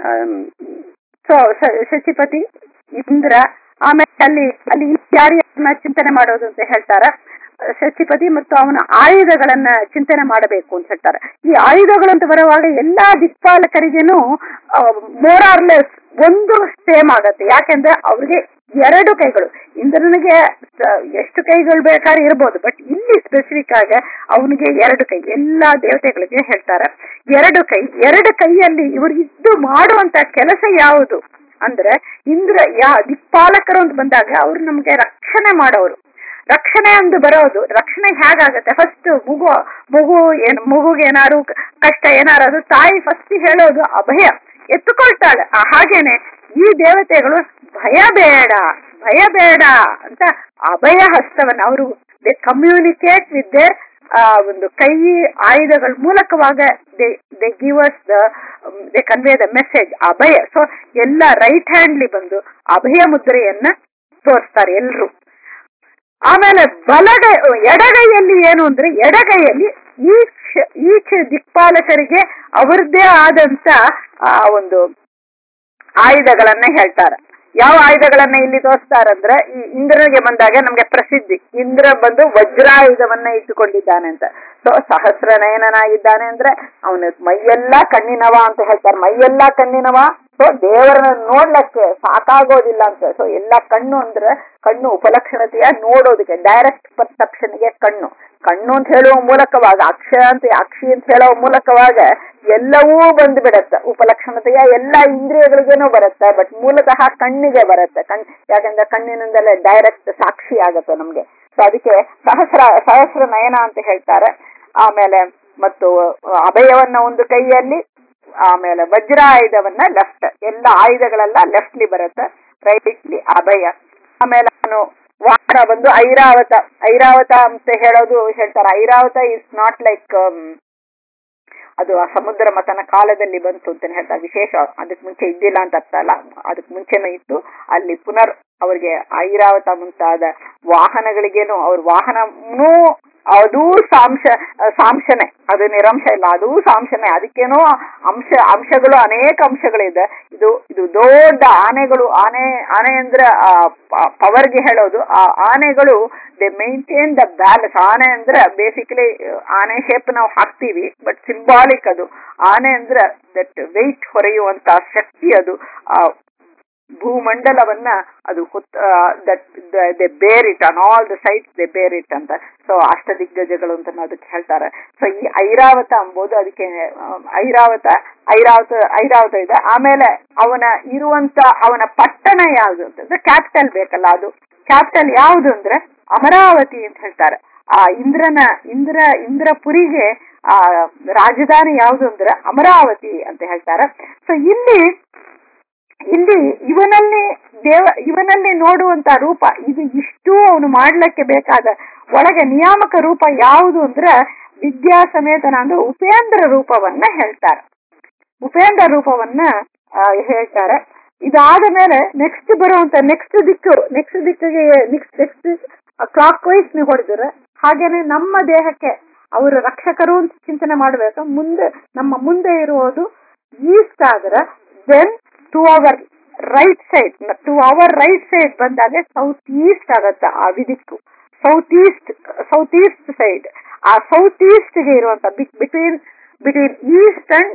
[SPEAKER 1] ಸೊ ಶಚಿಪತಿ ಇಂದ್ರ ಆಮೇಲೆ ಅಲ್ಲಿ ಅಲ್ಲಿ ಯಾರ್ಯಾರನ್ನ ಚಿಂತನೆ ಮಾಡೋದು ಅಂತ ಹೇಳ್ತಾರ ಶಚಿಪತಿ ಮತ್ತು ಅವನ ಆಯುಧಗಳನ್ನ ಚಿಂತನೆ ಮಾಡಬೇಕು ಅಂತ ಹೇಳ್ತಾರೆ ಈ ಆಯುಧಗಳು ಅಂತ ಬರುವಾಗ ಎಲ್ಲಾ ದಿಕ್ಪಾಲಕರಿಗೇನು ಮೋರಾರ್ಲೆಸ್ ಒಂದು ಸೇಮ್ ಆಗತ್ತೆ ಯಾಕೆಂದ್ರೆ ಅವ್ರಿಗೆ ಎರಡು ಕೈಗಳು ಇಂದ್ರನಿಗೆ ಸ- ಎಷ್ಟು ಕೈಗಳು ಬೇಕಾದ್ರೆ ಇರ್ಬೋದು ಬಟ್ ಇಲ್ಲಿ ಸ್ಪೆಸಿಫಿಕ್ ಆಗಿ ಅವನಿಗೆ ಎರಡು ಕೈ ಎಲ್ಲಾ ದೇವತೆಗಳಿಗೆ ಹೇಳ್ತಾರೆ ಎರಡು ಕೈ ಎರಡು ಕೈಯಲ್ಲಿ ಇವರು ಇದ್ದು ಮಾಡುವಂತ ಕೆಲಸ ಯಾವುದು ಅಂದ್ರೆ ಇಂದ್ರ ಯಾ ದಿಕ್ಪಾಲಕರು ಅಂತ ಬಂದಾಗ ಅವ್ರು ನಮ್ಗೆ ರಕ್ಷಣೆ ಮಾಡೋರು ರಕ್ಷಣೆ ಎಂದು ಬರೋದು ರಕ್ಷಣೆ ಹೇಗಾಗತ್ತೆ ಫಸ್ಟ್ ಮಗು ಮಗು ಏನ್ ಮಗುಗೆ ಏನಾರು ಕ- ಕಷ್ಟ ಏನಾರು ಅದು ತಾಯಿ ಫಸ್ಟ್ ಹೇಳೋದು ಅಭಯ ಎತ್ತುಕೊಳ್ತಾಳೆ ಆ ಹಾಗೇನೆ ಈ ದೇವತೆಗಳು ಭಯ ಬೇಡ ಭಯ ಬೇಡ ಅಂತ ಅಭಯ ಹಸ್ತವನ್ನ ಅವರು ದೇ ಕಮ್ಯುನಿಕೇಟ್ ವಿತ್ ದೇರ್ ಒಂದು ಕೈ ಆಯುಧಗಳ ಮೂಲಕವಾಗ they they give us the they convey the message ಅಭಯ ಸೊ ಎಲ್ಲ ರೈಟ್ ಹ್ಯಾಂಡ್ಲಿ ಬಂದು ಅಭಯ ಮುದ್ರೆಯನ್ನ ತೋರಿಸ್ತಾರೆ ಎಲ್ರು ಆಮೇಲೆ ಬಲಗೈ ಎಡಗೈಯಲ್ಲಿ ಏನು ಅಂದ್ರೆ ಎಡಗೈಯಲ್ಲಿ ಈಚ್ ಈಚ್ ದಿಕ್ಪಾಲಕರಿಗೆ ಅವರದ್ದೇ ಆದಂತ ಆ ಒಂದು ಆಯುಧಗಳನ್ನ ಹೇಳ್ತಾರೆ ಯಾವ ಆಯುಧಗಳನ್ನ ಇಲ್ಲಿ ತೋರಿಸ್ತಾರಂದ್ರೆ ಈ ಇಂದ್ರನಿಗೆ ಬಂದಾಗ ನಮ್ಗೆ ಪ್ರಸಿದ್ಧಿ ಇಂದ್ರ ಬಂದು ವಜ್ರಾಯುಧವನ್ನ ಇಟ್ಟುಕೊಂಡಿದ್ದಾನೆ ಅಂತ ಸೊ ಸಹಸ್ರ ನಯನನಾಗಿದ್ದಾನೆ ಅಂದ್ರೆ ಅವನ ಮೈಯೆಲ್ಲ ಕಣ್ಣಿನವ ಅಂತ ಹೇಳ್ತಾರೆ ಮೈಯೆಲ್ಲ ಕಣ್ಣಿನವ ಸೊ ದೇವರನ್ನ ನೋಡ್ಲಕ್ಕೆ ಸಾಕಾಗೋದಿಲ್ಲ ಅಂತ ಸೊ ಎಲ್ಲ ಕಣ್ಣು ಅಂದ್ರೆ ಕಣ್ಣು ಉಪಲಕ್ಷಣತೆಯ ನೋಡೋದಕ್ಕೆ ಡೈರೆಕ್ಟ್ ಪರ್ಸೆಪ್ಷನ್ಗೆ ಕಣ್ಣು ಕಣ್ಣು ಅಂತ ಹೇಳುವ ಮೂಲಕವಾಗ ಅಕ್ಷ ಅಂತ ಅಕ್ಷಿ ಅಂತ ಹೇಳುವ ಮೂಲಕವಾಗ ಎಲ್ಲವೂ ಬಂದು ಬಿಡತ್ತೆ ಉಪಲಕ್ಷಣತೆಯ ಎಲ್ಲ ಇಂದ್ರಿಯಗಳಿಗೇನೂ ಬರುತ್ತೆ ಬಟ್ ಮೂಲತಃ ಕಣ್ಣಿಗೆ ಬರುತ್ತೆ ಕಣ್ ಯಾಕಂದ್ರೆ ಕಣ್ಣಿನಿಂದಲೇ ಡೈರೆಕ್ಟ್ ಸಾಕ್ಷಿ ಆಗತ್ತೆ ನಮ್ಗೆ ಸೊ ಅದಕ್ಕೆ ಸಹಸ್ರ ಸಹಸ್ರ ನಯನ ಅಂತ ಹೇಳ್ತಾರೆ ಆಮೇಲೆ ಮತ್ತು ಅಭಯವನ್ನ ಒಂದು ಕೈಯಲ್ಲಿ ಆಮೇಲೆ ವಜ್ರಾಯುಧವನ್ನ ಲೆಫ್ಟ್ ಎಲ್ಲ ಆಯುಧಗಳೆಲ್ಲ ಲೆಫ್ಟ್ಲಿ ಬರುತ್ತೆ ರೈಟ್ಲಿ ಅಭಯ ಆಮೇಲೆ ಅವನು ವಾಹನ ಬಂದು ಐರಾವತ ಐರಾವತ ಅಂತ ಹೇಳೋದು ಹೇಳ್ತಾರೆ ಐರಾವತ ಇಸ್ ನಾಟ್ ಲೈಕ್ ಅದು ಆ ಸಮುದ್ರ ಮತನ ಕಾಲದಲ್ಲಿ ಬಂತು ಅಂತ ಹೇಳ್ತಾರೆ ವಿಶೇಷ ಅದಕ್ಕೆ ಮುಂಚೆ ಇದ್ದಿಲ್ಲ ಅಂತ ಅರ್ಥ ಅಲ್ಲ ಅದಕ್ಕೆ ಮುಂಚೆನೂ ಇತ್ತು ಅಲ್ಲಿ ಪುನರ್ ಅವ್ರಿಗೆ ಐರಾವತ ಮುಂತಾದ ವಾಹನಗಳಿಗೇನು ಅವ್ರ ವಾಹನನೂ ಅದೂ ಸಾಂಶ ಸಾಂಶನೆ ಅದು ನಿರಂಶ ಇಲ್ಲ ಅದೂ ಸಾಂಶನೆ ಅದಕ್ಕೇನೋ ಅಂಶ ಅಂಶಗಳು ಅನೇಕ ಅಂಶಗಳಿದೆ ಇದು ಇದು ದೊಡ್ಡ ಆನೆಗಳು ಆನೆ ಆನೆ ಅಂದ್ರೆ ಪವರ್ಗೆ ಹೇಳೋದು ಆ ಆನೆಗಳು ದೇ ಮೇಂಟೈನ್ ದ ಬ್ಯಾಲೆನ್ಸ್ ಆನೆ ಅಂದ್ರೆ ಬೇಸಿಕಲಿ ಆನೆ ಶೇಪ್ ನಾವು ಹಾಕ್ತೀವಿ ಬಟ್ ಸಿಂಬಾಲಿಕ್ ಅದು ಆನೆ ಅಂದ್ರೆ ದಟ್ ವೆಯ್ಟ್ ಹೊರೆಯುವಂತ ಶಕ್ತಿ ಅದು ಆ ಭೂಮಂಡಲವನ್ನ ಅದು they bear it on all the sides they bear it ಅಂತ ಸೊ ಅಷ್ಟದಿಗ್ಗಜಗಳು ಅಂತ ಅದಕ್ಕೆ ಹೇಳ್ತಾರೆ ಸೊ ಈ ಐರಾವತ ಅಂಬೋದು ಅದಕ್ಕೆ ಐರಾವತ ಐರಾವತ ಐರಾವತ ಇದೆ ಆಮೇಲೆ ಅವನ ಇರುವಂತ ಅವನ ಪಟ್ಟಣ ಯಾವುದು ಅಂತಂದ್ರೆ ಕ್ಯಾಪಿಟಲ್ ಬೇಕಲ್ಲ ಅದು ಕ್ಯಾಪಿಟಲ್ ಯಾವುದು ಅಂದ್ರೆ ಅಮರಾವತಿ ಅಂತ ಹೇಳ್ತಾರೆ ಆ ಇಂದ್ರನ ಇಂದ್ರ ಇಂದ್ರಪುರಿಗೆ ಆ ರಾಜಧಾನಿ ಯಾವುದು ಅಂದ್ರೆ ಅಮರಾವತಿ ಅಂತ ಹೇಳ್ತಾರೆ ಸೊ ಇಲ್ಲಿ ಇಲ್ಲಿ ಇವನಲ್ಲಿ ದೇವ ಇವನಲ್ಲಿ ನೋಡುವಂತ ರೂಪ ಇದು ಇಷ್ಟು ಅವನು ಮಾಡ್ಲಿಕ್ಕೆ ಬೇಕಾದ ಒಳಗೆ ನಿಯಾಮಕ ರೂಪ ಯಾವುದು ಅಂದ್ರೆ ವಿದ್ಯಾ ಸಮೇತನ ಅಂದ್ರೆ ಉಪೇಂದ್ರ ರೂಪವನ್ನ ಹೇಳ್ತಾರೆ ಉಪೇಂದ್ರ ರೂಪವನ್ನ ಹೇಳ್ತಾರೆ ಇದಾದ ಮೇಲೆ ನೆಕ್ಸ್ಟ್ ಬರುವಂತ ನೆಕ್ಸ್ಟ್ ದಿಕ್ಕು ನೆಕ್ಸ್ಟ್ ದಿಕ್ಕಿಗೆ ನೆಕ್ಸ್ಟ್ ನೆಕ್ಸ್ಟ್ ಕ್ಲಾಕ್ ವೈಸ್ ನೀವು ಹೊಡೆದ್ರೆ ಹಾಗೇನೆ ನಮ್ಮ ದೇಹಕ್ಕೆ ಅವರು ರಕ್ಷಕರು ಅಂತ ಚಿಂತನೆ ಮಾಡಬೇಕು ಮುಂದೆ ನಮ್ಮ ಮುಂದೆ ಇರುವುದು ಈಸ್ಟ್ ಆದ್ರೆ then to our right side to our right side ಬಂದಾಗ ಸೌತ್ ಈಸ್ಟ್ ಆಗತ್ತೆ ಆ ವಿದಿಕ್ಕು south east south east side ಆ ಸೌತ್ ಈಸ್ಟ್ ಗೆ ಇರುವಂತ between between east and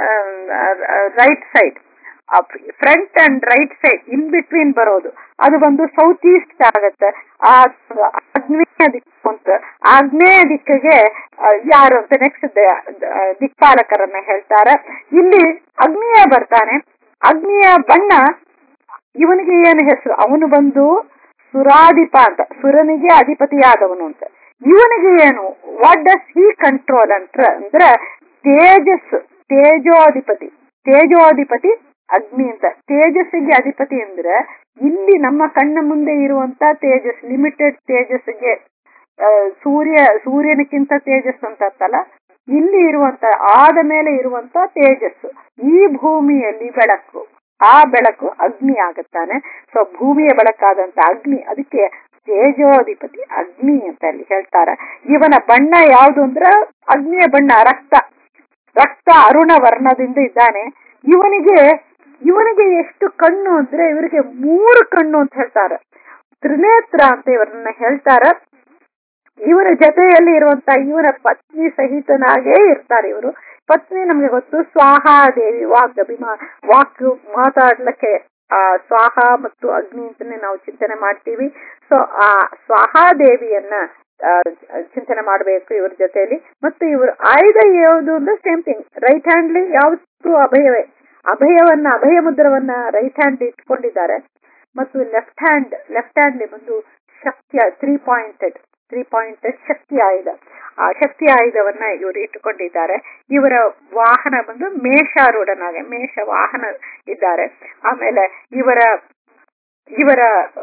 [SPEAKER 1] right side front and right side in between ಬರೋದು ಅದು ಬಂದು ಸೌತ್ ಈಸ್ಟ್ ಆಗತ್ತೆ ಆ ಆಗ್ನೇಯ ದಿಕ್ಕು ಅಂತ ಆಗ್ನೇಯ ದಿಕ್ಕಿಗೆ ಯಾರು ಅಂತ ನೆಕ್ಸ್ಟ್ ದಿಕ್ಪಾಲಕರನ್ನ ಹೇಳ್ತಾರೆ ಇಲ್ಲಿ ಅಗ್ನಿಯ ಬರ್ತಾನೆ ಅಗ್ನಿಯ ಬಣ್ಣ ಇವನಿಗೆ ಏನು ಹೆಸರು ಅವನು ಬಂದು ಸುರಾಧಿಪ ಅಂತ ಸುರನಿಗೆ ಅಧಿಪತಿಯಾದವನು ಅಂತ ಇವನಿಗೆ ಏನು ವಾಟ್ ಡಸ್ ಹಿ ಕಂಟ್ರೋಲ್ ಅಂತ ಅಂದ್ರೆ ತೇಜಸ್ ತೇಜೋಧಿಪತಿ ತೇಜೋಧಿಪತಿ ಅಗ್ನಿ ಅಂತ ತೇಜಸ್ಸಿಗೆ ಅಧಿಪತಿ ಅಂದ್ರೆ ಇಲ್ಲಿ ನಮ್ಮ ಕಣ್ಣ ಮುಂದೆ ಇರುವಂತ ತೇಜಸ್ ಲಿಮಿಟೆಡ್ ತೇಜಸ್ಸಿಗೆ ಸೂರ್ಯ ಸೂರ್ಯನಕ್ಕಿಂತ ತೇಜಸ್ ಅಂತ ಅರ್ಥಲ್ಲ ಇಲ್ಲಿ ಇರುವಂತ ಆದ ಮೇಲೆ ಇರುವಂತ ತೇಜಸ್ಸು ಈ ಭೂಮಿಯಲ್ಲಿ ಬೆಳಕು ಆ ಬೆಳಕು ಅಗ್ನಿ ಆಗುತ್ತಾನೆ ಸೊ ಭೂಮಿಯ ಬೆಳಕಾದಂತ ಅಗ್ನಿ ಅದಕ್ಕೆ ತೇಜೋಧಿಪತಿ ಅಗ್ನಿ ಅಂತ ಅಲ್ಲಿ ಹೇಳ್ತಾರೆ ಇವನ ಬಣ್ಣ ಯಾವುದು ಅಂದ್ರೆ ಅಗ್ನಿಯ ಬಣ್ಣ ರಕ್ತ ರಕ್ತ ಅರುಣ ವರ್ಣದಿಂದ ಇದ್ದಾನೆ ಇವನಿಗೆ ಇವನಿಗೆ ಎಷ್ಟು ಕಣ್ಣು ಅಂದ್ರೆ ಇವರಿಗೆ ಮೂರು ಕಣ್ಣು ಅಂತ ಹೇಳ್ತಾರೆ ತ್ರಿನೇತ್ರ ಅಂತ ಇವರನ್ನ ಹೇಳ್ತಾರೆ ಇವರ ಜೊತೆಯಲ್ಲಿ ಇರುವಂತ ಇವರ ಪತ್ನಿ ಸಹಿತನಾಗೇ ಇರ್ತಾರೆ ಇವರು ಪತ್ನಿ ನಮ್ಗೆ ಗೊತ್ತು ಸ್ವಾಹಾದೇವಿ ವಾಕ್ ಅಭಿಮಾ ವಾಕ್ ಮಾತಾಡ್ಲಿಕ್ಕೆ ಆ ಸ್ವಾಹ ಮತ್ತು ಅಗ್ನಿ ಅಂತಾನೆ ನಾವು ಚಿಂತನೆ ಮಾಡ್ತೀವಿ ಸೊ ಆ ಸ್ವಾಹಾದೇವಿಯನ್ನ ಚಿಂತನೆ ಮಾಡಬೇಕು ಇವ್ರ ಜೊತೆಯಲ್ಲಿ ಮತ್ತು ಇವರು ಆಯುಧ ಯಾವುದು ಅಂದ್ರೆ ಸೇಮ್ ಥಿಂಗ್ ರೈಟ್ ಹ್ಯಾಂಡ್ಲಿ ಯಾವತ್ತೂ ಅಭಯವೇ ಅಭಯವನ್ನ ಅಭಯ ಮುದ್ರವನ್ನ ರೈಟ್ ಹ್ಯಾಂಡ್ ಇಟ್ಕೊಂಡಿದ್ದಾರೆ ಮತ್ತು ಲೆಫ್ಟ್ ಹ್ಯಾಂಡ್ ಲೆಫ್ಟ್ ಹ್ಯಾಂಡ್ ಬಂದು ಶಕ್ತಿಯ ತ್ರೀ ಪಾಯಿಂಟೆಡ್ ತ್ರೀ ಪಾಯಿಂಟೆಡ್ ಶಕ್ತಿ ಆಯುಧ ಆ ಶಕ್ತಿ ಆಯುಧವನ್ನ ಇವರು ಇಟ್ಟುಕೊಂಡಿದ್ದಾರೆ ಇವರ ವಾಹನ ಬಂದು ಮೇಷಾರೂಢನಾಗೆ ಮೇಷ ವಾಹನ ಇದ್ದಾರೆ ಆಮೇಲೆ ಇವರ ಇವರ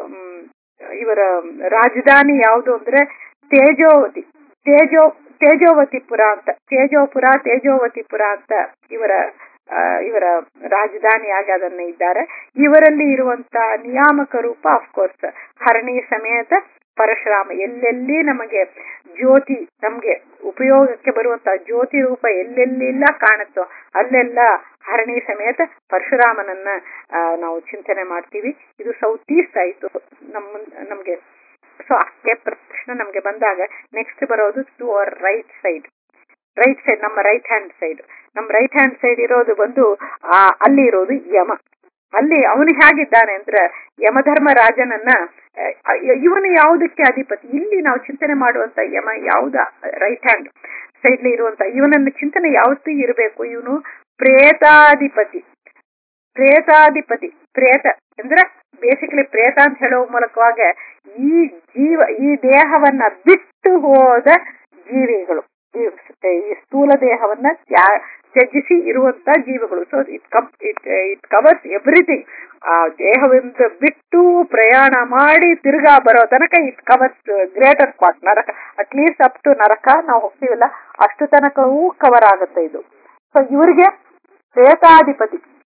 [SPEAKER 1] ಇವರ ರಾಜಧಾನಿ ಯಾವುದು ಅಂದ್ರೆ ತೇಜೋವತಿ ತೇಜೋ ತೇಜೋವತಿಪುರ ಅಂತ ತೇಜೋಪುರ ತೇಜೋವತಿಪುರ ಅಂತ ಇವರ ಇವರ ರಾಜಧಾನಿಯಾಗಿ ಅದನ್ನ ಇದ್ದಾರೆ ಇವರಲ್ಲಿ ಇರುವಂತ ನಿಯಾಮಕ ರೂಪ ಅಫ್ಕೋರ್ಸ್ ಹರಣಿ ಸಮೇತ ಪರಶುರಾಮ ಎಲ್ಲೆಲ್ಲಿ ನಮಗೆ ಜ್ಯೋತಿ ನಮ್ಗೆ ಉಪಯೋಗಕ್ಕೆ ಬರುವಂತ ಜ್ಯೋತಿ ರೂಪ ಎಲ್ಲೆಲ್ಲಿಲ್ಲ ಕಾಣುತ್ತೋ ಅಲ್ಲೆಲ್ಲ ಹರಣಿ ಸಮೇತ ಪರಶುರಾಮನನ್ನ ನಾವು ಚಿಂತನೆ ಮಾಡ್ತೀವಿ ಇದು ಸೌತ್ ಈಸ್ಟ್ ಆಯ್ತು ನಮ್ಮ ನಮ್ಗೆ ಸೊ ಅಕ್ಕೆ ಪ್ರಶ್ನೆ ನಮ್ಗೆ ಬಂದಾಗ ನೆಕ್ಸ್ಟ್ ಬರೋದು to our right side right side ನಮ್ಮ ರೈಟ್ ಹ್ಯಾಂಡ್ ಸೈಡ್ ನಮ್ಮ ರೈಟ್ ಹ್ಯಾಂಡ್ ಸೈಡ್ ಇರೋದು ಬಂದು ಆ ಅಲ್ಲಿ ಇರೋದು ಯಮ ಅಲ್ಲಿ ಅವನು ಹೇಗಿದ್ದಾನೆ ಅಂದ್ರೆ ಯಮಧರ್ಮ ರಾಜನನ್ನ ಇವನು ಯಾವುದಕ್ಕೆ ಅಧಿಪತಿ ಇಲ್ಲಿ ನಾವು ಚಿಂತನೆ ಮಾಡುವಂತ ಯಮ ಯಾವ್ದ ರೈಟ್ ಹ್ಯಾಂಡ್ ಸೈಡ್ ಇರುವಂತ ಇವನನ್ನ ಚಿಂತನೆ ಯಾವತ್ತೂ ಇರಬೇಕು ಇವನು ಪ್ರೇತಾಧಿಪತಿ ಪ್ರೇತಾಧಿಪತಿ ಪ್ರೇತ ಅಂದ್ರೆ ಬೇಸಿಕಲಿ ಪ್ರೇತ ಅಂತ ಹೇಳೋ ಮೂಲಕವಾಗ ಈ ಜೀವ ಈ ದೇಹವನ್ನ ಬಿಟ್ಟು ಹೋದ ಜೀವಿಗಳು ಈ ಸ್ಥೂಲ ದೇಹವನ್ನ ತ್ಯಜಿಸಿ ಇರುವಂತ ಜೀವಗಳು so it come it it covers everything ಆ ದೇಹದಿಂದ ಬಿಟ್ಟು ಪ್ರಯಾಣ ಮಾಡಿ ತಿರ್ಗಾ ಬರೋ ತನಕ ಇಟ್ ಕವರ್ಸ್ ಗ್ರೇಟರ್ ಪಾರ್ಟ್ ನರಕ ಅಟ್ಲೀಸ್ಟ್ ಅಪ್ ಟು ನರಕ ನಾವು ಹೋಗ್ತೀವಲ್ಲ ಅಷ್ಟು ತನಕವೂ ಕವರ್ ಆಗುತ್ತೆ ಇದು ಸೊ ಇವರಿಗೆ ಪ್ರೇತಾಧಿಪತಿ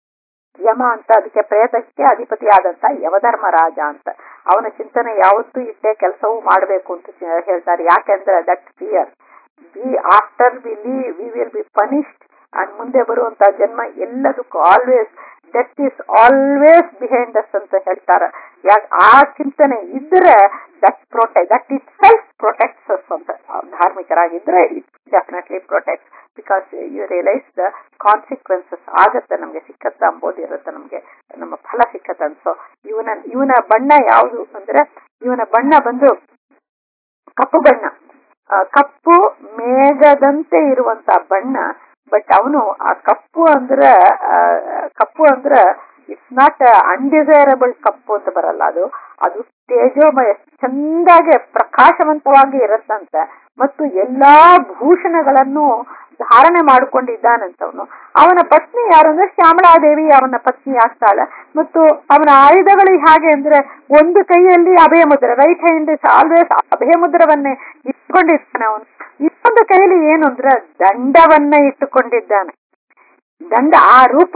[SPEAKER 1] ಯಮ ಅಂತ ಅದಕ್ಕೆ ಪ್ರೇತಕ್ಕೆ ಅಧಿಪತಿ ಆದಂತ ಯಮಧರ್ಮರಾಜ ಅಂತ ಅವನ ಚಿಂತನೆ ಯಾವತ್ತೂ ಇಟ್ಟೆ ಕೆಲಸವೂ ಮಾಡಬೇಕು ಅಂತ ಚ- ಹೇಳ್ತಾರೆ ಯಾಕೆಂದ್ರೆ that fear be after we leave we will be punished and ಮುಂದೆ ಬರುವಂತ ಜನ್ಮ ಎಲ್ಲದಕ್ಕೂ always death is always behind us ಅಂತ ಹೇಳ್ತಾರೆ ಯಾಕೆ ಆ ಚಿಂತನೆ ಇದ್ರೆ that protect that itself protects us ಅಂತ ಧಾರ್ಮಿಕರಾಗಿದ್ರೆ it definitely protects because you realise the consequences ಆಗತ್ತೆ ನಮ್ಗೆ ಸಿಕ್ಕತ್ತ ಅಂಬೋದು ಇರುತ್ತೆ ನಮ್ಗೆ ನಮ್ಮ ಫಲ ಸಿಕ್ಕತ್ತ ಅನ್ಸೋ ಇವನ ಇವನ ಬಣ್ಣ ಯಾವುದು ಅಂದ್ರೆ ಇವನ ಬಣ್ಣ ಬಂದು ಕಪ್ಪು ಬಣ್ಣ ಆ, ಕಪ್ಪು ಮೇಘದಂತೆ ಇರುವಂತ ಬಣ್ಣ ಬಟ್ ಅವನು ಆ ಕಪ್ಪು ಅಂದ್ರೆ ಆ, ಕಪ್ಪು ಅಂದ್ರೆ ಇಟ್ಸ್ ನಾಟ್ ಅನ್ಡಿಸೈರಬಲ್ ಕಪ್ಪು ಅಂತ ಬರಲ್ಲ ಅದು ಅದು ತೇಜೋಮಯ ಚಂದಾಗೆ ಪ್ರಕಾಶವಂತವಾಗಿ ಇರತ್ತಂತೆ ಮತ್ತು ಎಲ್ಲಾ ಭೂಷಣಗಳನ್ನು ಧಾರಣೆ ಮಾಡಿಕೊಂಡಿದ್ದಾನಂತವನು ಅವನ ಪತ್ನಿ ಯಾರು ಅಂದ್ರೆ ಶ್ಯಾಮಳಾದೇವಿ ಅವನ ಪತ್ನಿ ಆಗ್ತಾಳೆ ಮತ್ತು ಅವನ ಆಯುಧಗಳು ಹೇಗೆ ಅಂದ್ರೆ ಒಂದು ಕೈಯಲ್ಲಿ ಅಭಯ ಮುದ್ರೆ ರೈಟ್ ಹ್ಯಾಂಡ್ ಆಲ್ವೇಸ್ ಅಭಯ ಮುದ್ರವನ್ನೇ ಇಟ್ಕೊಂಡಿದ್ದಾನೆ ಅವನು ಇನ್ನೊಂದು ಕೈಯಲ್ಲಿ ಏನು ಅಂದ್ರೆ ದಂಡವನ್ನ ಇಟ್ಟುಕೊಂಡಿದ್ದಾನೆ ದಂಡ ಆ ರೂಪ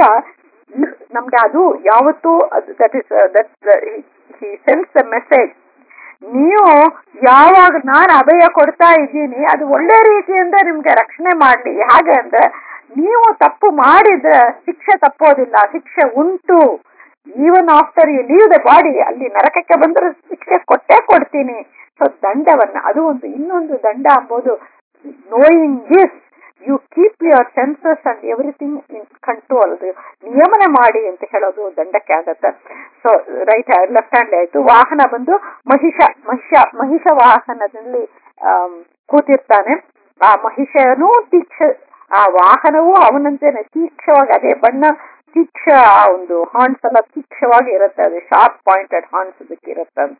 [SPEAKER 1] ನಮ್ಗೆ ಅದು ಯಾವತ್ತೂ that is that he sends the message ನೀವು ಯಾವಾಗ ನಾನು ಅಭಯ ಕೊಡ್ತಾ ಇದ್ದೀನಿ ಅದು ಒಳ್ಳೆ ರೀತಿಯಿಂದ ನಿಮ್ಗೆ ರಕ್ಷಣೆ ಮಾಡ್ಲಿ ಹಾಗೆ ಅಂದ್ರೆ ನೀವು ತಪ್ಪು ಮಾಡಿದ್ರೆ ಶಿಕ್ಷೆ ತಪ್ಪೋದಿಲ್ಲ ಶಿಕ್ಷೆ ಉಂಟು even after you leave the body ಅಲ್ಲಿ ನರಕಕ್ಕೆ ಬಂದ್ರೆ ಶಿಕ್ಷೆ ಕೊಟ್ಟೇ ಕೊಡ್ತೀನಿ ಸೊ ದಂಡವನ್ನ ಅದು ಒಂದು ಇನ್ನೊಂದು ದಂಡ ಅಂಬೋದು knowing this you keep your senses and everything in control ಅದು ನಿಯಮನೆ ಮಾಡಿ ಅಂತ ಹೇಳೋದು ದಂಡಕ್ಕೆ ಆಗತ್ತೆ ಸೊ ರೈಟ್ ಲೆಫ್ಟ್ ಹ್ಯಾಂಡ್ ಆಯ್ತು ವಾಹನ ಬಂದು ಮಹಿಷ ಮಹಿಷ ಮಹಿಷ ವಾಹನದಲ್ಲಿ ಆಮ್, ಕೂತಿರ್ತಾನೆ ಆ ಮಹಿಷನು ತೀಕ್ಷ ಆ ವಾಹನವು ಅವನಂತೆನೆ ತೀಕ್ಷವಾಗಿ ಅದೇ ಬಣ್ಣ ತೀಕ್ಷ ಆ ಒಂದು ಹಾರ್ನ್ಸ್ ಎಲ್ಲ ತೀಕ್ಷವಾಗಿ ಇರುತ್ತೆ ಅದು ಶಾರ್ಪ್ ಪಾಯಿಂಟೆಡ್ ಹಾರ್ನ್ಸ್ ಅದಕ್ಕೆ ಇರುತ್ತೆ ಅಂತ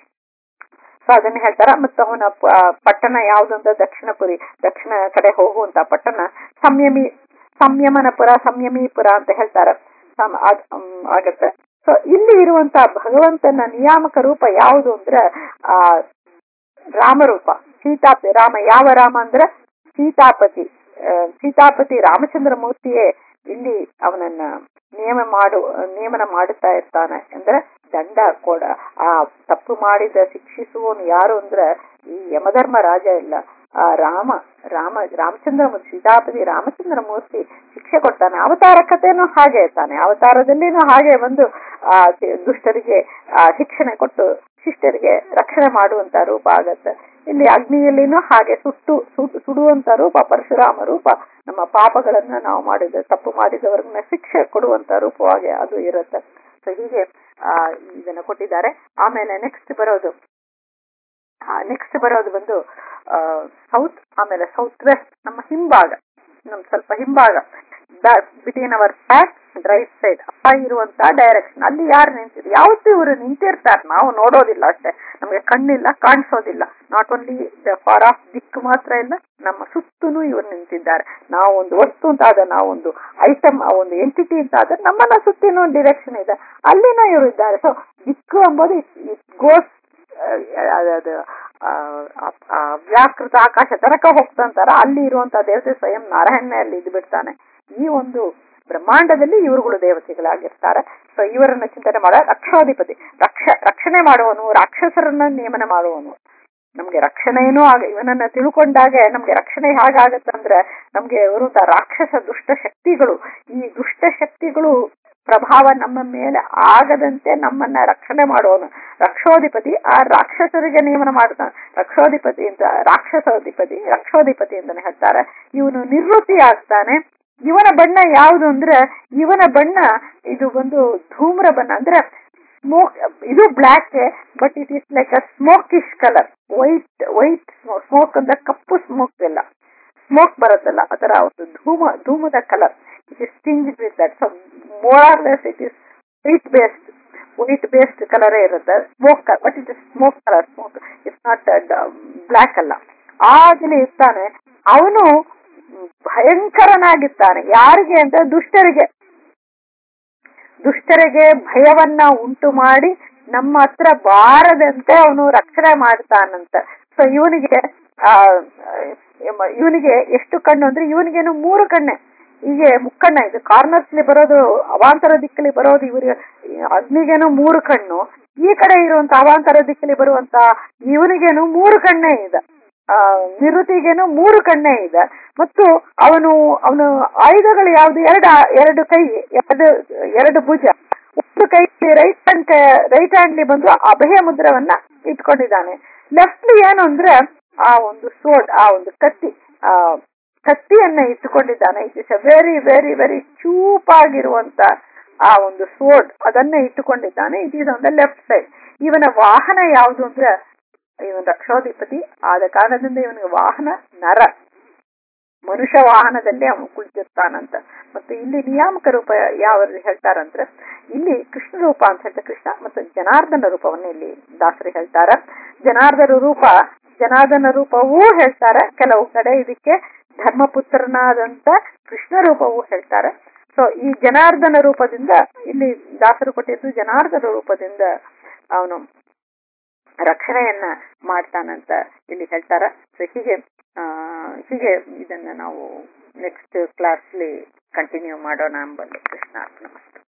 [SPEAKER 1] ಸೊ ಅದನ್ನ ಹೇಳ್ತಾರ ಮತ್ತು ಅವನ ಪ- ಪಟ್ಟಣ ಯಾವ್ದು ಅಂತ ದಕ್ಷಿಣಪುರಿ ದಕ್ಷಿಣ ಕಡೆ ಹೋಗುವಂತ ಪಟ್ಟಣ ಸಂಯಮಿ ಸಂಯಮನಪುರ ಸಂಯಮೀಪುರ ಅಂತ ಹೇಳ್ತಾರೆ ಸಮ- ಅದ್- ಹ್ಮ್, ಆಗತ್ತೆ ಸೊ ಇಲ್ಲಿ ಇರುವಂತ ಭಗವಂತನ ನಿಯಾಮಕ ರೂಪ ಯಾವುದು ಅಂದ್ರೆ ಆ ರಾಮರೂಪ ಸೀತಾಪತಿ ರಾಮ ಯಾವ ರಾಮ ಅಂದ್ರೆ ಸೀತಾಪತಿ ಆ, ಸೀತಾಪತಿ ರಾಮಚಂದ್ರ ಮೂರ್ತಿಯೇ ಇಲ್ಲಿ ಅವನನ್ನ ನಿಯಮ ಮಾಡು ನಿಯಮನ ಮಾಡುತ್ತಾ ಇರ್ತಾನೆ ಅಂದ್ರೆ ದಂಡ ಕೊಡ ಆ ತಪ್ಪು ಮಾಡಿದ ಶಿಕ್ಷಿಸುವವನು ಯಾರು ಅಂದ್ರೆ ಈ ಯಮಧರ್ಮ ರಾಜ ಇಲ್ಲ ಆ ರಾಮ ರಾಮ ರಾಮಚಂದ್ರ ಮೂರ್ತಿ ಸೀತಾಪತಿ ರಾಮಚಂದ್ರ ಮೂರ್ತಿ ಶಿಕ್ಷೆ ಕೊಡ್ತಾನೆ ಅವತಾರ ಕಥೆನೂ ಹಾಗೆ ಇರ್ತಾನೆ ಅವತಾರದಲ್ಲಿನೂ ಹಾಗೆ ಒಂದು ಆ ದುಷ್ಟರಿಗೆ ಆ ಶಿಕ್ಷಣೆ ಕೊಟ್ಟು ಶಿಷ್ಟರಿಗೆ ರಕ್ಷಣೆ ಮಾಡುವಂತ ರೂಪ ಆಗತ್ತೆ ಇಲ್ಲಿ ಅಗ್ನಿಯಲ್ಲಿನೂ ಹಾಗೆ ಸುಟ್ಟು ಸುಟ್ಟು ಸುಡುವಂತ ರೂಪ ಪರಶುರಾಮ ರೂಪ ನಮ್ಮ ಪಾಪಗಳನ್ನ ನಾವು ಮಾಡಿದ ತಪ್ಪು ಮಾಡಿದವರನ್ನ ಶಿಕ್ಷೆ ಕೊಡುವಂತ ರೂಪವಾಗಿ ಅದು ಇರುತ್ತೆ ಸೊ ಹೀಗೆ ಆ ಇದನ್ನ ಕೊಟ್ಟಿದ್ದಾರೆ ಆಮೇಲೆ ನೆಕ್ಸ್ಟ್ ಬರೋದು ನೆಕ್ಸ್ಟ್ ಬರೋದು ಬಂದು ಸೌತ್ ಆಮೇಲೆ ಸೌತ್ ವೆಸ್ಟ್ ನಮ್ಮ ಹಿಂಭಾಗ ನಮ್ ಸ್ವಲ್ಪ ಹಿಂಭಾಗ between our back right side ಆ ಇರುವಂತ ಡೈರೆಕ್ಷನ್ ಅಲ್ಲಿ ಯಾರು ನಿಂತಿದ್ರು ಯಾವತ್ತೂ ಇವರು ನಿಂತಿರ್ತಾರೆ ನಾವು ನೋಡೋದಿಲ್ಲ ಅಷ್ಟೇ ನಮಗೆ ಕಣ್ಣಿಲ್ಲ ಕಾಣಿಸೋದಿಲ್ಲ ನಾಟ್ ಓನ್ಲಿ ಫಾರ್ ಆಫ್ ದಿಕ್ಕು ಮಾತ್ರ ಇಲ್ಲ ನಮ್ಮ ಸುತ್ತಲೂ ಇವರು ನಿಂತಿದ್ದಾರೆ ನಾವು ಒಂದು ವಸ್ತು ಅಂತ ಆದ ನಾವು ಒಂದು ಐಟಮ್ ಒಂದು ಎಂಟಿಟಿ ಅಂತ ಆದ್ರೆ ನಮ್ಮನ್ನ ಸುತ್ತಿನ ಒಂದು ಡಿರೆಕ್ಷನ್ ಇದೆ ಅಲ್ಲಿನ ಇವರು ಇದ್ದಾರೆ ಸೊ ದಿಕ್ಕು ಎಂಬುದು ಇಟ್ ಗೋಸ್ ಅದು ವ್ಯಾಕೃತ ಆಕಾಶ ತನಕ ಹೋಗ್ತಂತಾರ ಅಲ್ಲಿ ಇರುವಂತ ದೇವತೆ ಸ್ವಯಂ ನಾರಾಯಣ ಅಲ್ಲಿ ಇದ್ದು ಬಿಡ್ತಾನೆ ಈ ಒಂದು ಬ್ರಹ್ಮಾಂಡದಲ್ಲಿ ಇವರುಗಳು ದೇವತೆಗಳಾಗಿರ್ತಾರೆ ಸೊ ಇವರನ್ನ ಚಿಂತನೆ ಮಾಡ ರಕ್ಷಾಧಿಪತಿ ರಕ್ಷ ರಕ್ಷಣೆ ಮಾಡುವನು ರಾಕ್ಷಸರನ್ನ ನೇಮನ ಮಾಡುವನು ನಮ್ಗೆ ರಕ್ಷಣೆನೂ ಆಗ ಇವನನ್ನ ತಿಳ್ಕೊಂಡಾಗ ನಮ್ಗೆ ರಕ್ಷಣೆ ಹೇಗಾಗತ್ತಂದ್ರೆ ನಮ್ಗೆ ಇರುವಂತ ರಾಕ್ಷಸ ದುಷ್ಟ ಶಕ್ತಿಗಳು ಈ ದುಷ್ಟ ಶಕ್ತಿಗಳು ಪ್ರಭಾವ ನಮ್ಮ ಮೇಲೆ ಆಗದಂತೆ ನಮ್ಮನ್ನ ರಕ್ಷಣೆ ಮಾಡುವನು ರಕ್ಷೋಧಿಪತಿ ಆ ರಾಕ್ಷಸರಿಗೆ ನೇಮನ ಮಾಡ್ತಾನೆ ರಕ್ಷೋಧಿಪತಿ ಅಂತ ರಾಕ್ಷಸಾಧಿಪತಿ ರಕ್ಷೋಧಿಪತಿ ಅಂತಾನೆ ಹೇಳ್ತಾರೆ ಇವನು ನಿವೃತ್ತಿ ಆಗ್ತಾನೆ ಇವನ ಬಣ್ಣ ಯಾವುದು ಅಂದ್ರೆ ಇವನ ಬಣ್ಣ ಇದು ಒಂದು ಧೂಮ್ರ ಬಣ್ಣ ಅಂದ್ರೆ ಸ್ಮೋಕ್ ಇದು black but it is like a smokish colour white white smoke smoke ಅಂದ್ರೆ ಕಪ್ಪು ಸ್ಮೋಕ್ ಎಲ್ಲ ಸ್ಮೋಕ್ ಬರುತ್ತಲ್ಲ ಅದರ ಒಂದು ಧೂಮ ಧೂಮದ colour it is tinge with that so more or less it is white based white based ಕಲರೇ ಇರುತ್ತೆ smoke but it is smoke colour smoke it's not black ಅಲ್ಲ ಆಗಲಿ ಇರ್ತಾನೆ ಅವನು ಭಯಂಕರನಾಗಿದ್ದಾನೆ ಯಾರಿಗೆ ಅಂದ್ರೆ ದುಷ್ಟರಿಗೆ ದುಷ್ಟರಿಗೆ ಭಯವನ್ನ ಉಂಟು ಮಾಡಿ ನಮ್ಮ ಹತ್ರ ಬಾರದಂತೆ ಅವನು ರಕ್ಷಣೆ ಮಾಡ್ತಾನಂತ ಸೊ ಇವನಿಗೆ ಆ ಇವನಿಗೆ ಎಷ್ಟು ಕಣ್ಣು ಅಂದ್ರೆ ಇವನಿಗೇನು ಮೂರು ಕಣ್ಣೆ ಹೀಗೆ ಮುಕ್ಕಣ್ಣ ಇದು ಕಾರ್ನರ್ಸ್ ಬರೋದು ಅವಾಂತರ ದಿಕ್ಕಲ್ಲಿ ಬರೋದು ಇವರಿಗೆ ಅಗ್ನಿಗೇನು ಮೂರು ಕಣ್ಣು ಈ ಕಡೆ ಇರುವಂತ ಅವಾಂತರ ದಿಕ್ಕಲ್ಲಿ ಬರುವಂತ ಇವನಿಗೇನು ಮೂರು ಕಣ್ಣೆ ಇದೆ ಆ ನಿರುತಿಗೇನು ಮೂರು ಕಣ್ಣೆ ಇದೆ ಮತ್ತು ಅವನು ಅವನು ಆಯುಧಗಳು ಯಾವ್ದು ಎರಡು ಎರಡು ಕೈ ಎರಡು ಎರಡು ಭುಜ ಒಂದು ಕೈ ರೈಟ್ ಹ್ಯಾಂಡ್ ರೈಟ್ ಹ್ಯಾಂಡ್ಲಿ ಬಂದು ಅಭಯ ಮುದ್ರವನ್ನ ಇಟ್ಕೊಂಡಿದ್ದಾನೆ ಲೆಫ್ಟ್ ಏನು ಅಂದ್ರೆ ಆ ಒಂದು ಸೋಡ್ ಆ ಒಂದು ಕತ್ತಿ ಆ ಕತ್ತಿಯನ್ನ ಇಟ್ಟುಕೊಂಡಿದ್ದಾನೆ it is a very very very ಚೂಪಾಗಿರುವಂತ ಆ ಒಂದು ಸೋಡ್ ಅದನ್ನ ಇಟ್ಟುಕೊಂಡಿದ್ದಾನೆ it is on the left side ಇವನ ವಾಹನ ಯಾವುದು ಅಂದ್ರೆ ಇವನ್ ರಕ್ಷೋಧಿಪತಿ ಆದ ಕಾರಣದಿಂದ ಇವನಿಗೆ ವಾಹನ ನರ ಮನುಷ್ಯ ವಾಹನದಲ್ಲಿ ಅವನು ಕುಳಿತಿರ್ತಾನಂತ ಮತ್ತು ಇಲ್ಲಿ ನಿಯಾಮಕ ರೂಪ ಯಾವ ಹೇಳ್ತಾರಂದ್ರೆ ಇಲ್ಲಿ ಕೃಷ್ಣ ರೂಪ ಅಂತ ಹೇಳ್ತಾರೆ ಕೃಷ್ಣ ಮತ್ತು ಜನಾರ್ದನ ರೂಪವನ್ನು ಇಲ್ಲಿ ದಾಸರು ಹೇಳ್ತಾರೆ ಜನಾರ್ದನ ರೂಪ ಜನಾರ್ದನ ರೂಪವೂ ಹೇಳ್ತಾರೆ ಕೆಲವು ಕಡೆ ಇದಕ್ಕೆ ಧರ್ಮಪುತ್ರನಾದಂತ ಕೃಷ್ಣ ರೂಪವೂ ಹೇಳ್ತಾರೆ ಸೊ ಈ ಜನಾರ್ದನ ರೂಪದಿಂದ ಇಲ್ಲಿ ದಾಸರು ಕೊಟ್ಟಿದ್ದು ಜನಾರ್ದನ ರೂಪದಿಂದ ಅವನು ರಕ್ಷಣೆಯನ್ನ ಮಾಡ್ತಾನಂತ ಇಲ್ಲಿ ಹೇಳ್ತಾರ ಸೊ ಹೀಗೆ ಆ ಹೀಗೆ ಇದನ್ನ ನಾವು ನೆಕ್ಸ್ಟ್ ಕ್ಲಾಸ್ಲಿ ಕಂಟಿನ್ಯೂ ಮಾಡೋಣ ಎಂಬಲ್ಲಿ ಕೃಷ್ಣ ನಮಸ್ತೆ